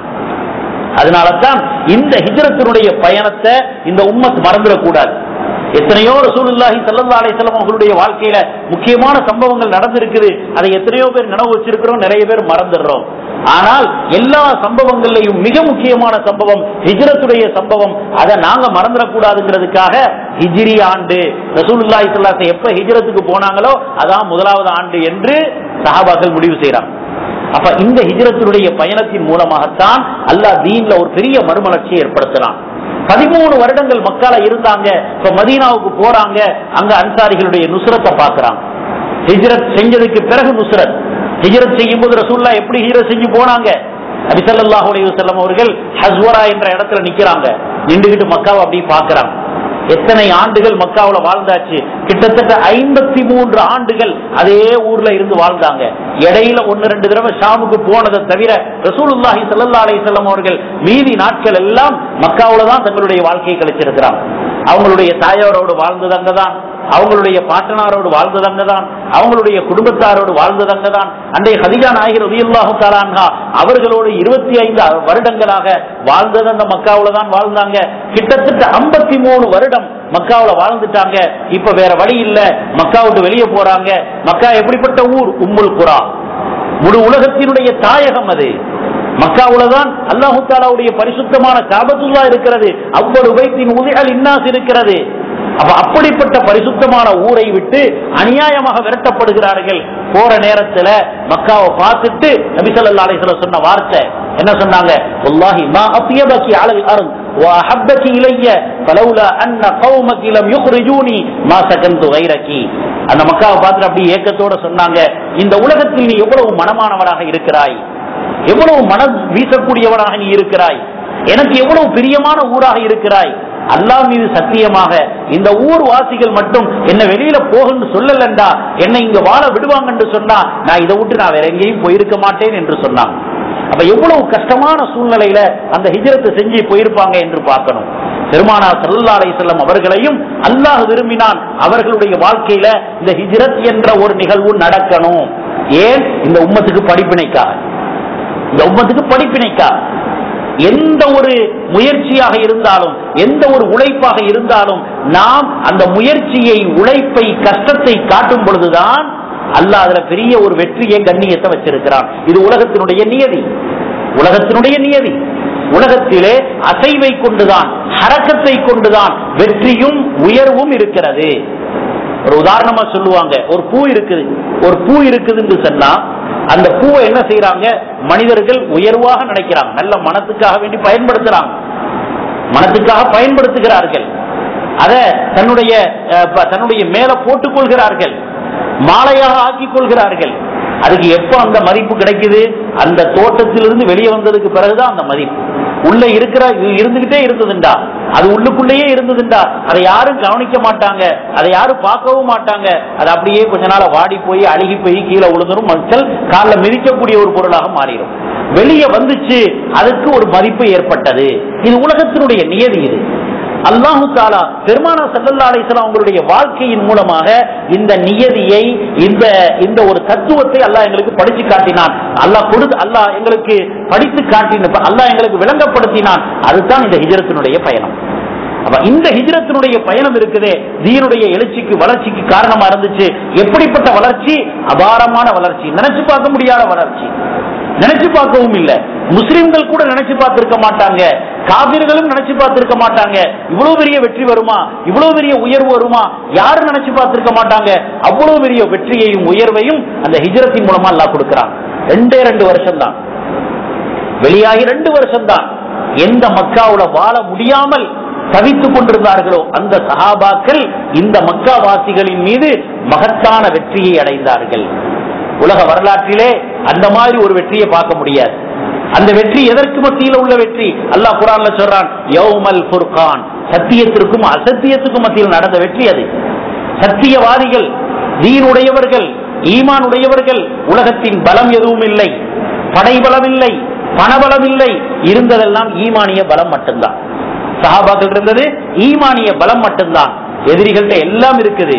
அதனால தான் இந்த ஹிஜரத்தினுடைய பயணத்தை இந்த உம்மத் மறந்துடக்கூடாது எத்தனையோ ரசூலுல்லாஹி ஸல்லல்லாஹு அலைஹி வஸல்லம் அவர்களுடைய வாழ்க்கையில முக்கியமான சம்பவங்கள் நடந்திருக்குது அதை எத்தனையோ பேர் நினைவு வச்சிருக்கிறோம் நிறைய பேர் மறந்துடுறோம் ஆனால் எல்லா சம்பவங்கள்லையும் மிக முக்கியமான சம்பவம் ஹிஜ்ரத்துடைய சம்பவம் அதை நாங்க மறந்துடக்கூடாதுங்கிறதுக்காக ஹிஜ்ரி ஆண்டு ரசூலுல்லாஹி ஸல்லல்லாஹு அலைஹி எப்ப ஹிஜ்ரத்துக்கு போனாங்களோ அதான் முதலாவது ஆண்டு என்று சஹாபாக்கள் முடிவு செய்றாங்க அப்ப இந்த ஹிஜ்ரத்தினுடைய பயணத்தின் மூலமாகத்தான் அல்லாஹ் தீன்ல ஒரு பெரிய மறுமலர்ச்சியை ஏற்படுத்தினான் பதிமூணு வருடங்கள் மக்கால இருந்தாங்க இப்ப மதீனாவுக்கு போறாங்க அங்க அன்சாரிகளுடைய நுஸ்ரத்தை பாக்குறாங்க ஹிஜ்ரத் செஞ்சதுக்கு பிறகு நுஸ்ரத் ஹிஜ்ரத் செய்யும் போது ரசூல்லா எப்படி ஹிஜ்ரத் செஞ்சு போனாங்க நபிசல்லாஹு அலைஹி வஸல்லம் அவர்கள் ஹஸ்வரா என்ற இடத்துல நிக்கிறாங்க நின்றுகிட்டு மக்காவை அப்படியே பாக்குறாங்க எத்தனை ஆண்டுகள் மக்காவுல வாழ்ந்தாச்சு கிட்டத்தட்ட ஐம்பத்தி மூன்று ஆண்டுகள் அதே ஊர்ல இருந்து வாழ்ந்தாங்க இடையில ஒன்னு ரெண்டு தடவை ஷாமுக்கு போனதை தவிர ரசூலுல்லாஹி ஸல்லல்லாஹு அலைஹி வஸல்லம் அவர்கள் மீதி நாட்கள் எல்லாம் மக்காவுல தான் தங்களுடைய வாழ்க்கையை கழிச்சிருக்கிறாங்க அவங்களுடைய தாயாரோடு வாழ்ந்தது அங்கதான் அவங்களுடைய பாட்டனாரோடு வாழ்ந்தது அங்கதான் அவங்களுடைய குடும்பத்தாரோடு வாழ்ந்தது அங்கதான் அன்றைய ஹதிஜா நாயகர் ரலியல்லாஹு தஆலா அவர்களோடு இருபத்தி ஐந்து வருடங்களாக வாழ்ந்தது அந்த மக்காவுல தான் வாழ்ந்தாங்க கிட்டத்தட்ட ஐம்பத்தி மூணு வருடம் மக்காவுல வாழ்ந்துட்டாங்க இப்ப வேற வழி இல்ல மக்கா விட்டு வெளியே போறாங்க மக்கா எப்படிப்பட்ட ஊர் உம்முல் குரா முழு உலகத்தினுடைய தாயகம் அது மக்காவுல தான் அல்லாஹு தாலாவுடைய பரிசுத்தமான காபத்துல்லா இருக்கிறது அவ்வளவு உபயத்தின் உதயல் இன்னாஸ் இருக்கிறது அப்ப அப்படிப்பட்ட பரிசுத்தமான ஊரை விட்டு அநியாயமாக விரட்டப்படுகிறார்கள் போற நேரத்துல மக்காவை பார்த்துட்டு நபிசல்லா அலிஸ்ல சொன்ன வார்த்தை என்ன சொன்னாங்க வல்லாஹி மா அத்தியபகி அலல் அருள் وأحبك إلي فلولا أن قومك لم يخرجوني ما سكنت غيرك அந்த மக்காவை பார்த்துட்டு அப்படி ஏக்கத்தோட சொன்னாங்க இந்த உலகத்தில் நீ எவ்வளவு மனமானவராக இருக்கிறாய் எவ்வளவு மனம் வீசக்கூடியவனாக நீ இருக்கிறாய் எனக்கு எவ்வளவு பிரியமான ஊராக இருக்கிறாய் அல்லாஹ் மீது சத்தியமாக இந்த ஊர் வாசிகள் மட்டும் என்ன வெளியில போகுன்னு சொல்லலண்டா என்னை இங்க வாழ விடுவாங்கன்னு சொன்னா நான் இதை விட்டு நான் வேற எங்கேயும் போயிருக்க மாட்டேன் என்று சொன்னான் அப்ப எவ்வளவு கஷ்டமான சூழ்நிலையில அந்த ஹிஜரத்தை செஞ்சு போயிருப்பாங்க என்று பார்க்கணும் பெருமானார் சல்லா அலிசல்லம் அவர்களையும் அல்லாஹ் விரும்பினான் அவர்களுடைய வாழ்க்கையில இந்த ஹிஜ்ரத் என்ற ஒரு நிகழ்வு நடக்கணும் ஏன் இந்த உம்மத்துக்கு படிப்பினைக்காக இந்த உம்மத்துக்கு படிப்பினைக்காக எந்த ஒரு முயற்சியாக இருந்தாலும் எந்த ஒரு உழைப்பாக இருந்தாலும் நாம் அந்த முயற்சியை உழைப்பை கஷ்டத்தை காட்டும் பொழுதுதான் அல்லாஹ் அதுல பெரிய ஒரு வெற்றியை கண்ணியத்தை வச்சிருக்கிறான் இது உலகத்தினுடைய நியதி உலகத்தினுடைய நியதி உலகத்திலே அசைவை கொண்டுதான் ஹரக்கத்தை கொண்டுதான் வெற்றியும் உயர்வும் இருக்கிறது ஒரு உதாரணமா சொல்லுவாங்க ஒரு பூ இருக்குது ஒரு பூ இருக்குதுன்னு சொன்னா அந்த பூவை என்ன செய்யறாங்க மனிதர்கள் உயர்வாக நினைக்கிறாங்க நல்ல மனத்துக்காக வேண்டி பயன்படுத்துறாங்க மனத்துக்காக பயன்படுத்துகிறார்கள் அத தன்னுடைய அஹ், ப- தன்னுடைய மேல போட்டுக் கொள்கிறார்கள் மாலையாக ஆக்கிக் கொள்கிறார்கள் அதுக்கு எப்ப அந்த மதிப்பு கிடைக்குது அந்த தோட்டத்திலிருந்து வெளியே வந்ததுக்கு பிறகுதான் அந்த மதிப்பு உள்ள இருக்கிற இது இருந்துகிட்டே இருந்ததுண்டா அது உள்ளுக்குள்ளேயே இருந்ததுண்டா அதை யாரும் கவனிக்க மாட்டாங்க அதை யாரும் பார்க்கவும் மாட்டாங்க அது அப்படியே கொஞ்ச நாள வாடி போய் அழுகி போய் கீழே விழுந்துரும் மக்கள் காலில் மிதிக்கக்கூடிய ஒரு பொருளாக மாறிடும் வெளியே வந்துச்சு அதுக்கு ஒரு மதிப்பு ஏற்பட்டது இது உலகத்தினுடைய நியதி இது அல்லாஹு தாலா பெருமானா சல்லல்லா அலிஸ்லாம் அவங்களுடைய வாழ்க்கையின் மூலமாக இந்த நியதியை இந்த இந்த ஒரு தத்துவத்தை அல்லாஹ் எங்களுக்கு படிச்சு காட்டினான் அல்லாஹ் கொடுத்து அல்லாஹ் எங்களுக்கு படித்து காட்டின அல்லாஹ் எங்களுக்கு விளங்கப்படுத்தினான் அதுதான் இந்த ஹிஜரத்தினுடைய பயணம் அப்ப இந்த ஹிஜ்ரத்தினுடைய பயணம் இருக்குதே தீனுடைய எழுச்சிக்கு வளர்ச்சிக்கு காரணமா இருந்துச்சு எப்படிப்பட்ட வளர்ச்சி அபாரமான வளர்ச்சி நினைச்சு பார்க்க முடியாத வளர்ச்சி நினைச்சு பார்க்கவும் இல்ல முஸ்லிம்கள் கூட நினைச்சு பார்த்திருக்க மாட்டாங்க காபிர்களும் நினைச்சு பார்த்திருக்க மாட்டாங்க இவ்வளவு பெரிய வெற்றி வருமா இவ்வளவு பெரிய உயர்வு வருமா யாரும் நினைச்சு பார்த்திருக்க மாட்டாங்க அவ்வளவு பெரிய வெற்றியையும் உயர்வையும் அந்த ஹிஜ்ரத்தின் மூலமா அல்லாஹ் கொடுக்கிறான் ரெண்டே ரெண்டு வருஷம் தான் வெளியாகி ரெண்டு வருஷம் தான் எந்த மக்காவுல வாழ முடியாமல் தவித்துக் கொண்டிருந்தார்களோ அந்த சஹாபாக்கள் இந்த மக்காவாசிகளின் மீது மகத்தான வெற்றியை அடைந்தார்கள் உலக வரலாற்றிலே அந்த மாதிரி ஒரு வெற்றியை பார்க்க முடியாது அந்த வெற்றி எதற்கு மத்தியில் உள்ள வெற்றி அல்லாஹ் குரான்ல சொல்றான் யௌமல் ஃபுர்கான் சத்தியத்திற்கும் அசத்தியத்துக்கும் மத்தியில் நடந்த வெற்றி அது சத்தியவாதிகள் தீனுடையவர்கள் ஈமான் உடையவர்கள் உலகத்தின் பலம் எதுவும் இல்லை படைபலம் இல்லை பணபலம் இல்லை இருந்ததெல்லாம் ஈமானிய பலம் மட்டும்தான் சஹாபாக்கள் இருந்தது ஈமானிய பலம் மட்டும்தான் எதிரிகள்கிட்ட எல்லாம் இருக்குது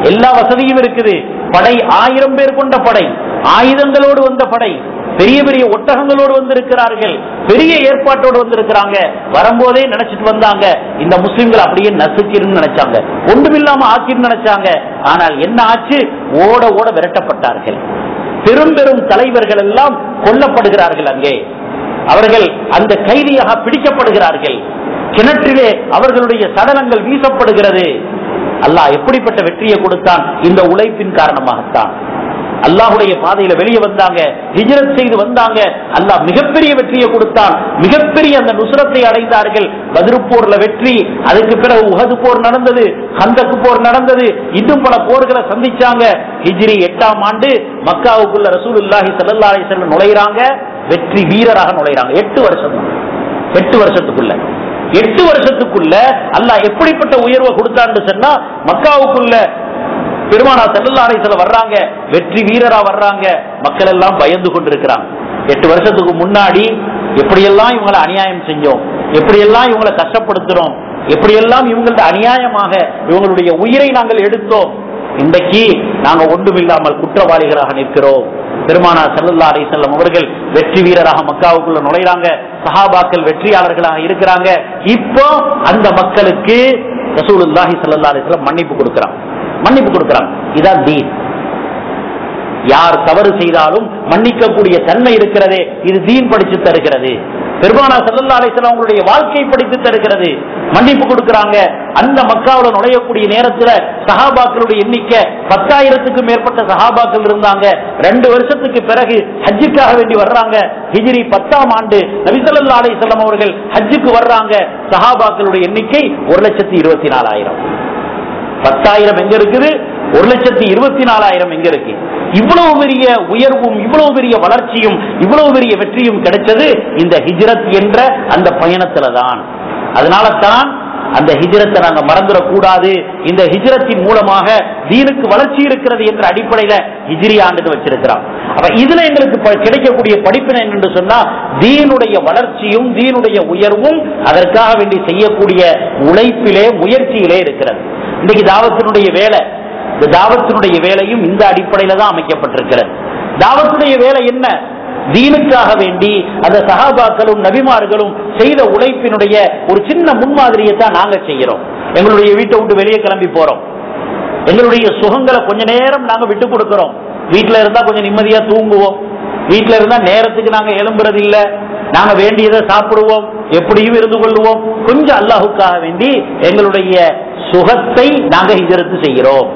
எல்லா வசதியும் இருக்குது படை ஆயிரம் பேர் கொண்ட படை ஆயுதங்களோடு வந்த படை பெரிய பெரிய ஒட்டகங்களோடு வந்திருக்கிறார்கள் பெரிய ஏற்பாட்டோடு வந்திருக்கிறாங்க வரும்போதே நினைச்சிட்டு வந்தாங்க இந்த முஸ்லிம்கள் அப்படியே நசுக்கிருன்னு நினைச்சாங்க ஒன்றுமில்லாம ஆக்கின்னு நினைச்சாங்க ஆனால் என்ன ஆச்சு ஓட ஓட விரட்டப்பட்டார்கள் பெரும் பெரும் தலைவர்கள் எல்லாம் கொல்லப்படுகிறார்கள் அங்கே அவர்கள் அந்த கைதியாக பிடிக்கப்படுகிறார்கள் கிணற்றிலே அவர்களுடைய சடலங்கள் வீசப்படுகிறது அல்லாஹ் எப்படிப்பட்ட வெற்றியை கொடுத்தான் இந்த உழைப்பின் காரணமாகத்தான் அல்லாஹுடைய பாதையில வெளியே வந்தாங்க ஹிஜரத் செய்து வந்தாங்க அல்லாஹ் மிகப்பெரிய வெற்றியை கொடுத்தான் மிகப்பெரிய அந்த நுசுரத்தை அடைந்தார்கள் பதிரு போர்ல வெற்றி அதுக்கு பிறகு உஹது போர் நடந்தது ஹந்தக்கு போர் நடந்தது இன்னும் பல போர்களை சந்திச்சாங்க ஹிஜ்ரி எட்டாம் ஆண்டு மக்காவுக்குள்ள ரசூலுல்லாஹி ஸல்லல்லாஹு அலைஹி வஸல்லம் நுழைறாங்க வெற்றி வீரராக நுழைறாங்க எட்டு வருஷம் தான். எட்டு வருஷத்துக்குள்ள எட்டு வருஷத்துக்குள்ள அல்லாஹ் எப்படிப்பட்ட உயர்வை கொடுத்தான்னு சொன்னா மக்காவுக்குள்ள பெருமானா செல்லல்லாரை சில வர்றாங்க வெற்றி வீரரா வர்றாங்க மக்கள் எல்லாம் பயந்து கொண்டிருக்கிறாங்க எட்டு வருஷத்துக்கு முன்னாடி எப்படியெல்லாம் இவங்களை அநியாயம் செஞ்சோம் எப்படியெல்லாம் இவங்களை கஷ்டப்படுத்துறோம் எப்படியெல்லாம் இவங்களது அநியாயமாக இவங்களுடைய உயிரை நாங்கள் எடுத்தோம் இன்றைக்கு நாங்க ஒன்றுமில்லாமல் குற்றவாளிகளாக நிற்கிறோம் பெருமானா சல்லல்லா அலி செல்லம் அவர்கள் வெற்றி வீரராக மக்காவுக்குள்ள நுழைறாங்க சஹாபாக்கள் வெற்றியாளர்களாக இருக்கிறாங்க இப்போ அந்த மக்களுக்கு ரசூலுல்லாஹி ஸல்லல்லாஹு அலைஹி வஸல்லம் மன்னிப்பு கொடுக்கிறாங்க மன்னிப்பு கொடுக்கிறாங்க இதான் தீன் யார் தவறு செய்தாலும் மன்னிக்கக்கூடிய தன்மை இருக்கிறதே இது தீன் படித்து தருகிறது பெருமானா சல்லல்லா அலிஸ்லாம் அவங்களுடைய வாழ்க்கை படித்து தருகிறது மன்னிப்பு கொடுக்கிறாங்க அந்த மக்காவுல நுழையக்கூடிய நேரத்துல சஹாபாக்களுடைய எண்ணிக்கை பத்தாயிரத்துக்கும் மேற்பட்ட சஹாபாக்கள் இருந்தாங்க ரெண்டு வருஷத்துக்கு பிறகு ஹஜ்ஜுக்காக வேண்டி வர்றாங்க ஹிஜ்ரி பத்தாம் ஆண்டு நபிசல்லா அலிஸ்லாம் அவர்கள் ஹஜ்ஜுக்கு வர்றாங்க சஹாபாக்களுடைய எண்ணிக்கை ஒரு லட்சத்தி இருபத்தி நாலாயிரம் பத்தாயிரம் எங்க இருக்குது ஒரு லட்சத்தி இருபத்தி நாலாயிரம் எங்க இருக்கு இவ்வளவு பெரிய உயர்வும் இவ்வளவு பெரிய வளர்ச்சியும் இவ்வளவு பெரிய வெற்றியும் கிடைச்சது இந்த ஹிஜ்ரத் என்ற அந்த பயணத்துல தான் அதனால தான் அந்த ஹிஜ்ரத்தை நாங்க மறந்துடக்கூடாது இந்த ஹிஜ்ரத்தின் மூலமாக தீனுக்கு வளர்ச்சி இருக்கிறது என்ற அடிப்படையில ஹிஜ்ரி ஆண்டுன்னு வச்சிருக்கிறான் அப்ப இதுல எங்களுக்கு ப- கிடைக்கக்கூடிய படிப்பினை என்னென்று சொன்னா தீனுடைய வளர்ச்சியும் தீனுடைய உயர்வும் அதற்காக வேண்டி செய்யக்கூடிய உழைப்பிலே முயற்சியிலே இருக்கிறது இன்னைக்கு தாவத்தினுடைய வேலை இந்த தாவத்தினுடைய வேலையும் இந்த அடிப்படையில தான் அமைக்கப்பட்டிருக்கிறது தாவத்துடைய வேலை என்ன தீனுக்காக வேண்டி அந்த சஹாபாக்களும் நபிமார்களும் செய்த உழைப்பினுடைய ஒரு சின்ன முன்மாதிரியை தான் நாங்க செய்யறோம் எங்களுடைய வீட்டை விட்டு வெளியே கிளம்பி போறோம் எங்களுடைய சுகங்களை கொஞ்ச நேரம் நாங்க விட்டு கொடுக்கிறோம் வீட்டுல இருந்தா கொஞ்சம் நிம்மதியா தூங்குவோம் வீட்டுல இருந்தா நேரத்துக்கு நாங்க எழும்புறது இல்ல நாங்க வேண்டியதை சாப்பிடுவோம் எப்படியும் இருந்து கொள்வோம் கொஞ்சம் அல்லாஹுக்காக வேண்டி எங்களுடைய சுகத்தை நாங்க ஹிஜரத்து செய்கிறோம்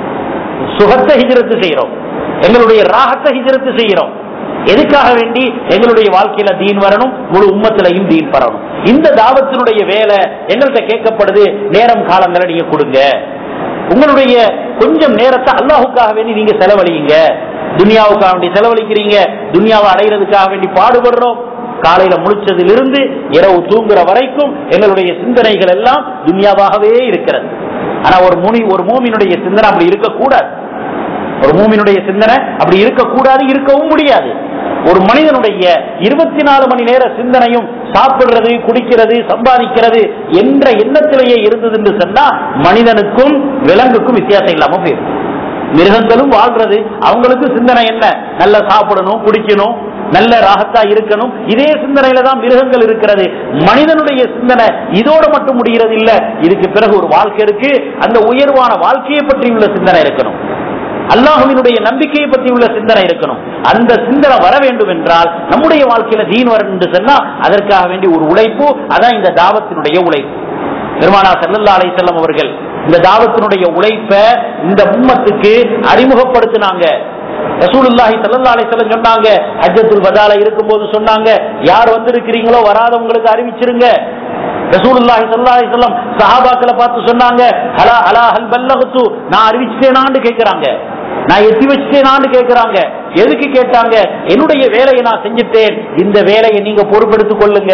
சுகத்தை ஹிஜரத்து செய்யறோம் எங்களுடைய ராகத்தை ஹிஜரத்து செய்யறோம் எதுக்காக வேண்டி எங்களுடைய வாழ்க்கையில தீன் வரணும் முழு உம்மத்திலையும் தீன் பரணும் இந்த தாவத்தினுடைய வேலை எங்கள்கிட்ட கேட்கப்படுது நேரம் காலங்களை நீங்க கொடுங்க உங்களுடைய கொஞ்சம் நேரத்தை அல்லாஹுக்காக வேண்டி நீங்க செலவழியுங்க துனியாவுக்காக வேண்டி செலவழிக்கிறீங்க துனியாவை அடைகிறதுக்காக வேண்டி பாடுபடுறோம் காலையில முழிச்சதிலிருந்து இரவு தூங்குற வரைக்கும் எங்களுடைய சிந்தனைகள் எல்லாம் துனியாவாகவே இருக்கிறது ஆனா ஒரு முனி ஒரு மூமினுடைய சிந்தனை அப்படி இருக்கக்கூடாது ஒரு மூமினுடைய சிந்தனை அப்படி இருக்கக்கூடாது இருக்கவும் முடியாது ஒரு மனிதனுடைய இருபத்தி நாலு மணி நேர சிந்தனையும் சாப்பிடுறது குடிக்கிறது சம்பாதிக்கிறது என்ற எண்ணத்திலேயே இருந்தது என்று சொன்னா மனிதனுக்கும் விலங்குக்கும் வித்தியாசம் இல்லாம போயிடும் மிருகங்களும் வாழ்றது அவங்களுக்கு சிந்தனை என்ன நல்லா சாப்பிடணும் குடிக்கணும் நல்ல ராகத்தா இருக்கணும் இதே சிந்தனையில தான் மிருகங்கள் இருக்கிறது மனிதனுடைய சிந்தனை இதோட மட்டும் முடிகிறது இல்ல இதுக்கு பிறகு ஒரு வாழ்க்கை இருக்கு அந்த உயர்வான வாழ்க்கையை பற்றி உள்ள சிந்தனை இருக்கணும் அல்லாஹுவினுடைய நம்பிக்கையை பற்றி உள்ள சிந்தனை இருக்கணும் அந்த சிந்தனை வர வேண்டும் என்றால் நம்முடைய வாழ்க்கையில தீன் வரும் என்று சொன்னா அதற்காக வேண்டி ஒரு உழைப்பு அதான் இந்த தாவத்தினுடைய உழைப்பு பெருமானா செல்லல்லா அலை செல்லம் அவர்கள் இந்த தாவத்தினுடைய உழைப்ப இந்த உம்மத்துக்கு அறிமுகப்படுத்தினாங்க ரசூலுல்லாஹி ஸல்லல்லாஹு அலைஹி வஸல்லம் சொன்னாங்க ஹஜ்ஜத்துல் வதால இருக்கும்போது சொன்னாங்க யார் வந்திருக்கிறீங்களோ வராதவங்களுக்கு அறிவிச்சிருங்க ரசூலுல்லாஹி ஸல்லல்லாஹு அலைஹி வஸல்லம் சஹாபாக்களை பார்த்து சொன்னாங்க ஹலா ஹலா ஹல் பல்லகத்து நான் அறிவிச்சிட்டேனான்னு கேக்குறாங்க நான் எத்தி வச்சிட்டேனான்னு கேக்குறாங்க எதுக்கு கேட்டாங்க என்னுடைய வேலையை நான் செஞ்சுட்டேன் இந்த வேலையை நீங்க பொறுப்பெடுத்துக் கொள்ளுங்க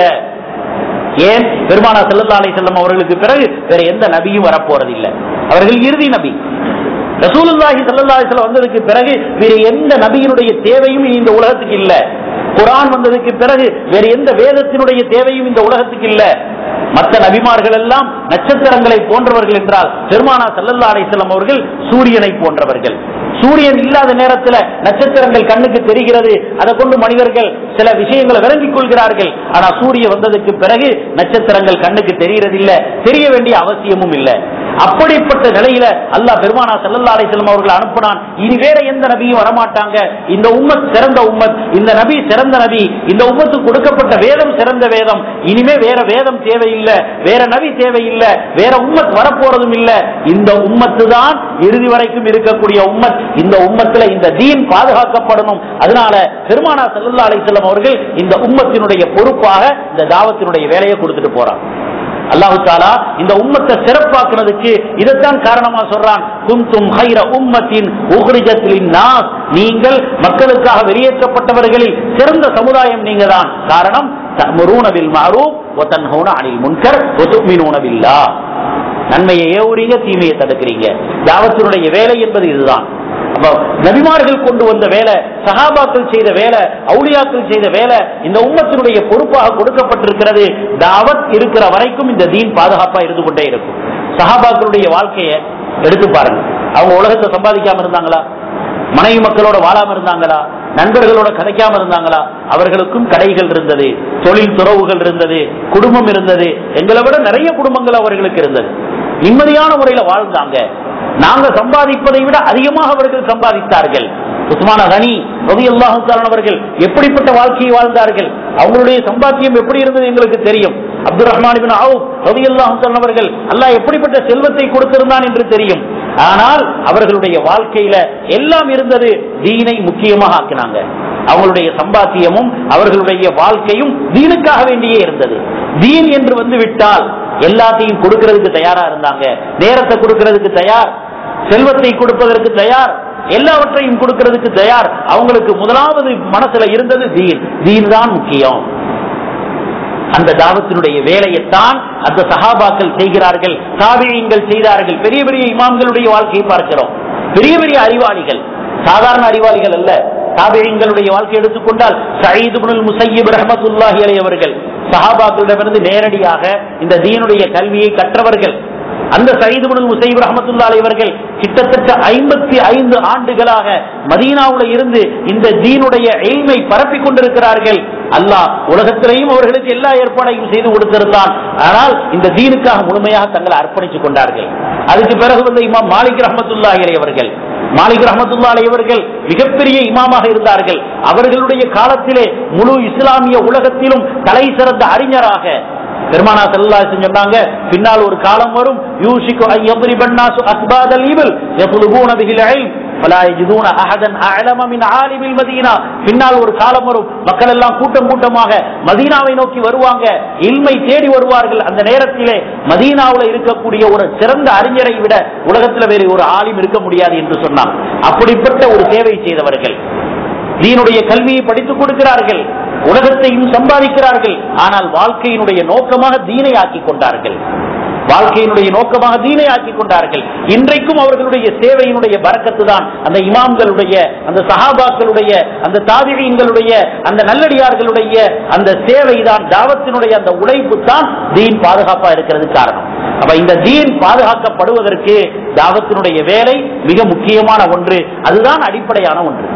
ஏன் பெருமானா செல்லல்லா அலை செல்லம் அவர்களுக்கு பிறகு வேற எந்த நபியும் வரப்போறது இல்லை அவர்கள் இறுதி நபி ரசூலுல்லாஹி ஸல்லல்லாஹு அலைஹி வஸல்லம் வந்ததுக்கு பிறகு வேற எந்த நபியினுடைய தேவையும் இந்த உலகத்துக்கு இல்ல குரான் வந்ததுக்கு பிறகு வேற எந்த வேதத்தினுடைய தேவையும் இந்த உலகத்துக்கு இல்ல மற்ற நபிமார்கள் எல்லாம் நட்சத்திரங்களை போன்றவர்கள் என்றால் பெருமானா சல்லல்லா அலிஸ்லாம் அவர்கள் சூரியனை போன்றவர்கள் சூரியன் இல்லாத நேரத்தில் நட்சத்திரங்கள் கண்ணுக்கு தெரிகிறது அதை கொண்டு மனிதர்கள் சில விஷயங்களை விளங்கிக் கொள்கிறார்கள் ஆனா சூரியன் வந்ததுக்கு பிறகு நட்சத்திரங்கள் கண்ணுக்கு தெரியறதில்ல தெரிய வேண்டிய அவசியமும் இல்லை அப்படிப்பட்ட நிலையில அல்லாஹ் பெருமானா சல்லல்லா அலிஸ்லாம் அவர்கள் அனுப்பினான் இனி வேற எந்த நபியும் வரமாட்டாங்க இந்த உம்மத் சிறந்த உம்மத் இந்த நபி சிறந்த நபி இந்த உம்மத்துக்கு கொடுக்கப்பட்ட வேதம் சிறந்த வேதம் இனிமே வேற வேதம் தேவையில்லை வேற நபி தேவையில்லை வேற உம்மத் வரப்போறதும் இல்ல இந்த உம்மத்து தான் இறுதி வரைக்கும் இருக்கக்கூடிய உம்மத் இந்த உம்மத்துல இந்த தீன் பாதுகாக்கப்படணும் அதனால பெருமானா சல்லல்லா அலிஸ்லாம் அவர்கள் இந்த உம்மத்தினுடைய பொறுப்பாக இந்த தாவத்தினுடைய வேலையை கொடுத்துட்டு போறாங்க அல்லாஹு தாலா இந்த உம்மத்தை சிறப்பாக்குனதுக்கு இதைத்தான் காரணமா சொல்றான் குந்தும் ஹைர உம்மத்தின் உஹ்ரிஜத்தின் நாஸ் நீங்கள் மக்களுக்காக வெளியேற்றப்பட்டவர்களில் சிறந்த சமுதாயம் நீங்க தான் காரணம் தமுரூன பில் மஅரூஃப் வ தன்ஹூன அனில் முன்கர் வ துமினூன பில்லாஹ் நன்மையை ஏவுறீங்க தீமையை தடுக்கிறீங்க தாவத்தினுடைய வேலை என்பது இதுதான் அப்ப நபிமார்கள் கொண்டு வந்த வேலை சஹாபாக்கள் செய்த வேலை அவுளியாக்கள் செய்த வேலை இந்த உம்மத்தினுடைய பொறுப்பாக கொடுக்கப்பட்டிருக்கிறது தாவத் இருக்கிற வரைக்கும் இந்த தீன் பாதுகாப்பா இருந்து கொண்டே இருக்கும் சஹாபாக்களுடைய வாழ்க்கையை எடுத்து பாருங்க அவங்க உலகத்தை சம்பாதிக்காம இருந்தாங்களா மனைவி மக்களோட வாழாம இருந்தாங்களா நண்பர்களோட கதைக்காம இருந்தாங்களா அவர்களுக்கும் கடைகள் இருந்தது தொழில் துறவுகள் இருந்தது குடும்பம் இருந்தது எங்களை விட நிறைய குடும்பங்கள் அவர்களுக்கு இருந்தது நிம்மதியான முறையில வாழ்ந்தாங்க நாங்க சம்பாதிப்பதை விட அதிகமாக அவர்கள் சம்பாதித்தார்கள் உஸ்மான கனி ரவி அவர்கள் எப்படிப்பட்ட வாழ்க்கையை வாழ்ந்தார்கள் அவங்களுடைய சம்பாத்தியம் எப்படி இருந்தது எங்களுக்கு தெரியும் அப்துல் ரஹ்மான் ரவி அவர்கள் அல்லாஹ் எப்படிப்பட்ட செல்வத்தை கொடுத்திருந்தான் என்று தெரியும் ஆனால் அவர்களுடைய வாழ்க்கையில எல்லாம் இருந்தது தீனை முக்கியமாக ஆக்கினாங்க அவங்களுடைய சம்பாத்தியமும் அவர்களுடைய வாழ்க்கையும் தீனுக்காக வேண்டியே இருந்தது தீன் என்று வந்து விட்டால் எல்லாத்தையும் கொடுக்கிறதுக்கு தயாரா இருந்தாங்க நேரத்தை கொடுக்கிறதுக்கு தயார் செல்வத்தை கொடுப்பதற்கு தயார் எல்லாவற்றையும் கொடுக்கிறதுக்கு தயார் அவங்களுக்கு முதலாவது மனசுல இருந்தது தீன் தீன் தான் முக்கியம் அந்த தாவத்தினுடைய வேலையைத்தான் அந்த சஹாபாக்கள் செய்கிறார்கள் தாபியங்கள் செய்தார்கள் பெரிய பெரிய இமாம்களுடைய வாழ்க்கையை பார்க்கிறோம் பெரிய பெரிய அறிவாளிகள் சாதாரண அறிவாளிகள் அல்ல தாபியங்களுடைய வாழ்க்கை எடுத்துக்கொண்டால் சயீது முசையீப் ரஹமத்துல்லாஹி அலை அவர்கள் சஹாபாக்களிடமிருந்து நேரடியாக இந்த தீனுடைய கல்வியை கற்றவர்கள் அந்த சயீதுபுல் முசைப் ரஹமத்துல்லா அலைவர்கள் கிட்டத்தட்ட ஐம்பத்தி ஐந்து ஆண்டுகளாக மதீனாவுல இருந்து இந்த தீனுடைய எய்மை பரப்பிக் கொண்டிருக்கிறார்கள் அல்லாஹ் உலகத்திலேயும் அவர்களுக்கு எல்லா ஏற்பாடையும் செய்து கொடுத்திருந்தான் ஆனால் இந்த தீனுக்காக முழுமையாக தங்களை அர்ப்பணித்துக் கொண்டார்கள் அதுக்கு பிறகு வந்த இமாம் மாலிக் ரஹமத்துல்லா அவர்கள் மாலிக் ரஹமத்துல்லா அவர்கள் மிகப்பெரிய இமாமாக இருந்தார்கள் அவர்களுடைய காலத்திலே முழு இஸ்லாமிய உலகத்திலும் தலை சிறந்த அறிஞராக பெருமானா செல்லா சொன்னாங்க பின்னால் ஒரு காலம் வரும் யூஷிக்கு ஐயபரிபன்னாசு அஸ்பாதல் இபில் யஃபுலுபூன பிஹில் இல்ம் ஃபலா யஜிதூன அஹதன் அஅலம மின் ஆலிமில் மதீனா பின்னால் ஒரு காலம் வரும் மக்கள் எல்லாம் கூட்டம் கூட்டமாக மதீனாவை நோக்கி வருவாங்க இல்மை தேடி வருவார்கள் அந்த நேரத்திலே மதீனாவுல இருக்கக்கூடிய ஒரு சிறந்த அறிஞரை விட உலகத்தில் வேறு ஒரு ஆலிம் இருக்க முடியாது என்று சொன்னான் அப்படிப்பட்ட ஒரு சேவை செய்தவர்கள் தீனுடைய கல்வியை படித்துக் கொடுக்கிறார்கள் உலகத்தையும் சம்பாதிக்கிறார்கள் ஆனால் வாழ்க்கையினுடைய நோக்கமாக தீனை ஆக்கிக் கொண்டார்கள் வாழ்க்கையினுடைய நோக்கமாக தீனை ஆக்கிக் கொண்டார்கள் இன்றைக்கும் அவர்களுடைய சேவையினுடைய பறக்கத்து தான் அந்த இமாம்களுடைய அந்த சஹாபாக்களுடைய அந்த தாபிகளுடைய அந்த நல்லடியார்களுடைய அந்த சேவை தான் தாவத்தினுடைய அந்த உழைப்பு தான் தீன் பாதுகாப்பா இருக்கிறது காரணம் அப்ப இந்த தீன் பாதுகாக்கப்படுவதற்கு தாவத்தினுடைய வேலை மிக முக்கியமான ஒன்று அதுதான் அடிப்படையான ஒன்று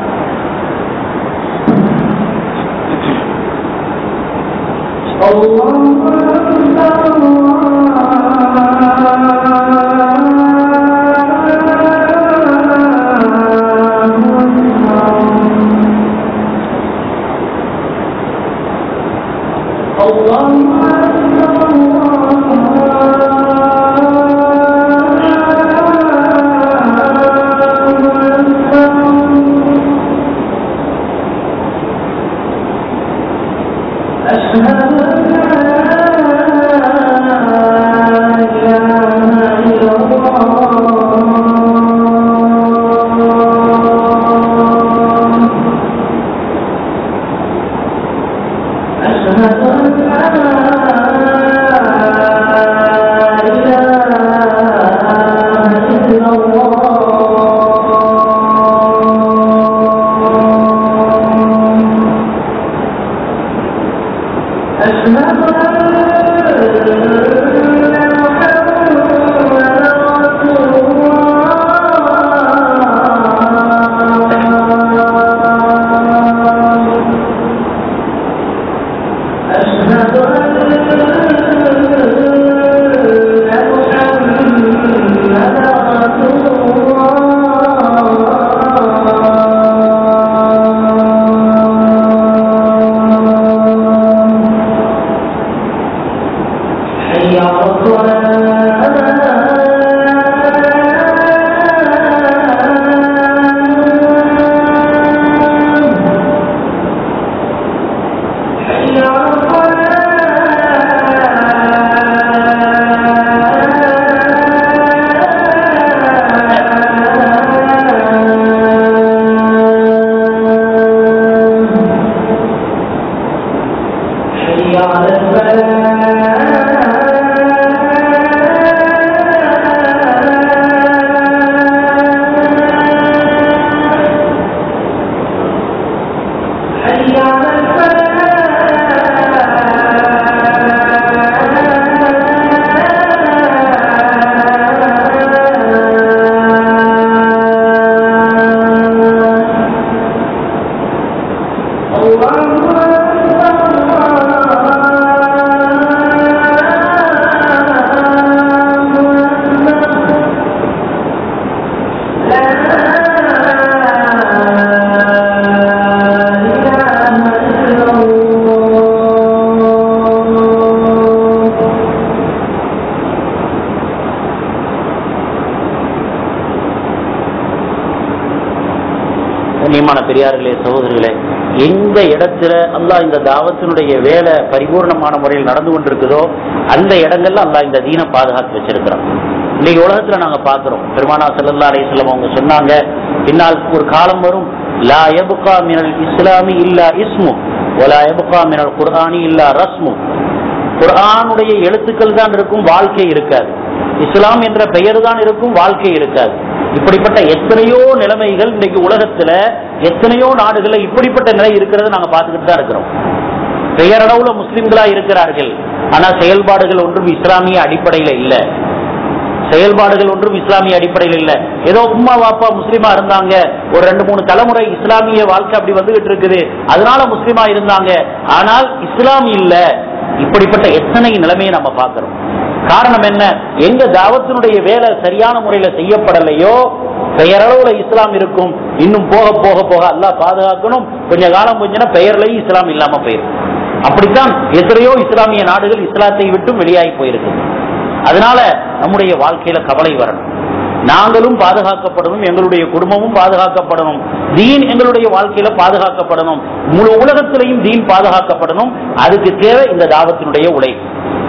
கண்ணியமான பெரியார்களே சகோதரர்களே எந்த இடத்துல அல்லாஹ் இந்த தாவத்தினுடைய வேலை பரிபூர்ணமான முறையில் நடந்து கொண்டிருக்குதோ அந்த இடங்கள்ல அல்லாஹ் இந்த தீனை பாதுகாத்து வச்சிருக்கிறான் இன்னைக்கு உலகத்துல நாங்க பாக்குறோம் பெருமானா சல்லல்லா அலைஹிஸ்ஸலாம் அவங்க சொன்னாங்க பின்னால் ஒரு காலம் வரும் லா யபுகா மினல் இஸ்லாமி இல்லா இஸ்மு வலா யபுகா மினல் குர்ஆனி இல்லா ரஸ்மு குர்ஆனுடைய எழுத்துக்கள் தான் இருக்கும் வாழ்க்கை இருக்காது இஸ்லாம் என்ற பெயர் தான் இருக்கும் வாழ்க்கை இருக்காது இப்படிப்பட்ட எத்தனையோ நிலைமைகள் இன்னைக்கு உலகத்துல எத்தனையோ நாடுகள்ல இப்படிப்பட்ட நிலை இருக்கிறத நாங்க பார்த்துக்கிட்டு தான் இருக்கிறோம் பெயரளவுல முஸ்லிம்களா இருக்கிறார்கள் ஆனா செயல்பாடுகள் ஒன்றும் இஸ்லாமிய அடிப்படையில இல்ல செயல்பாடுகள் ஒன்றும் இஸ்லாமிய அடிப்படையில் இல்ல ஏதோ உம்மா வாப்பா முஸ்லீமா இருந்தாங்க ஒரு ரெண்டு மூணு தலைமுறை இஸ்லாமிய வாழ்க்கை அப்படி வந்துகிட்டு இருக்குது அதனால முஸ்லீமா இருந்தாங்க ஆனால் இஸ்லாம் இல்ல இப்படிப்பட்ட எத்தனை நிலைமையை நம்ம பார்க்கிறோம் காரணம் என்ன எங்க தாவத்தினுடைய வேலை சரியான முறையில செய்யப்படலையோ பெயரளவுல இஸ்லாம் இருக்கும் இன்னும் போக போக போக அல்லாஹ் பாதுகாக்கணும் கொஞ்ச காலம் கொஞ்சனா பெயர்லையும் இஸ்லாம் இல்லாம போயிருக்கு அப்படித்தான் எத்தனையோ இஸ்லாமிய நாடுகள் இஸ்லாத்தை விட்டும் வெளியாகி போயிருக்கு அதனால நம்முடைய வாழ்க்கையில கவலை வரணும் நாங்களும் பாதுகாக்கப்படணும் எங்களுடைய குடும்பமும் பாதுகாக்கப்படணும் தீன் எங்களுடைய வாழ்க்கையில பாதுகாக்கப்படணும் முழு உலகத்திலையும் தீன் பாதுகாக்கப்படணும் அதுக்கு தேவை இந்த தாவத்தினுடைய உழைப்பு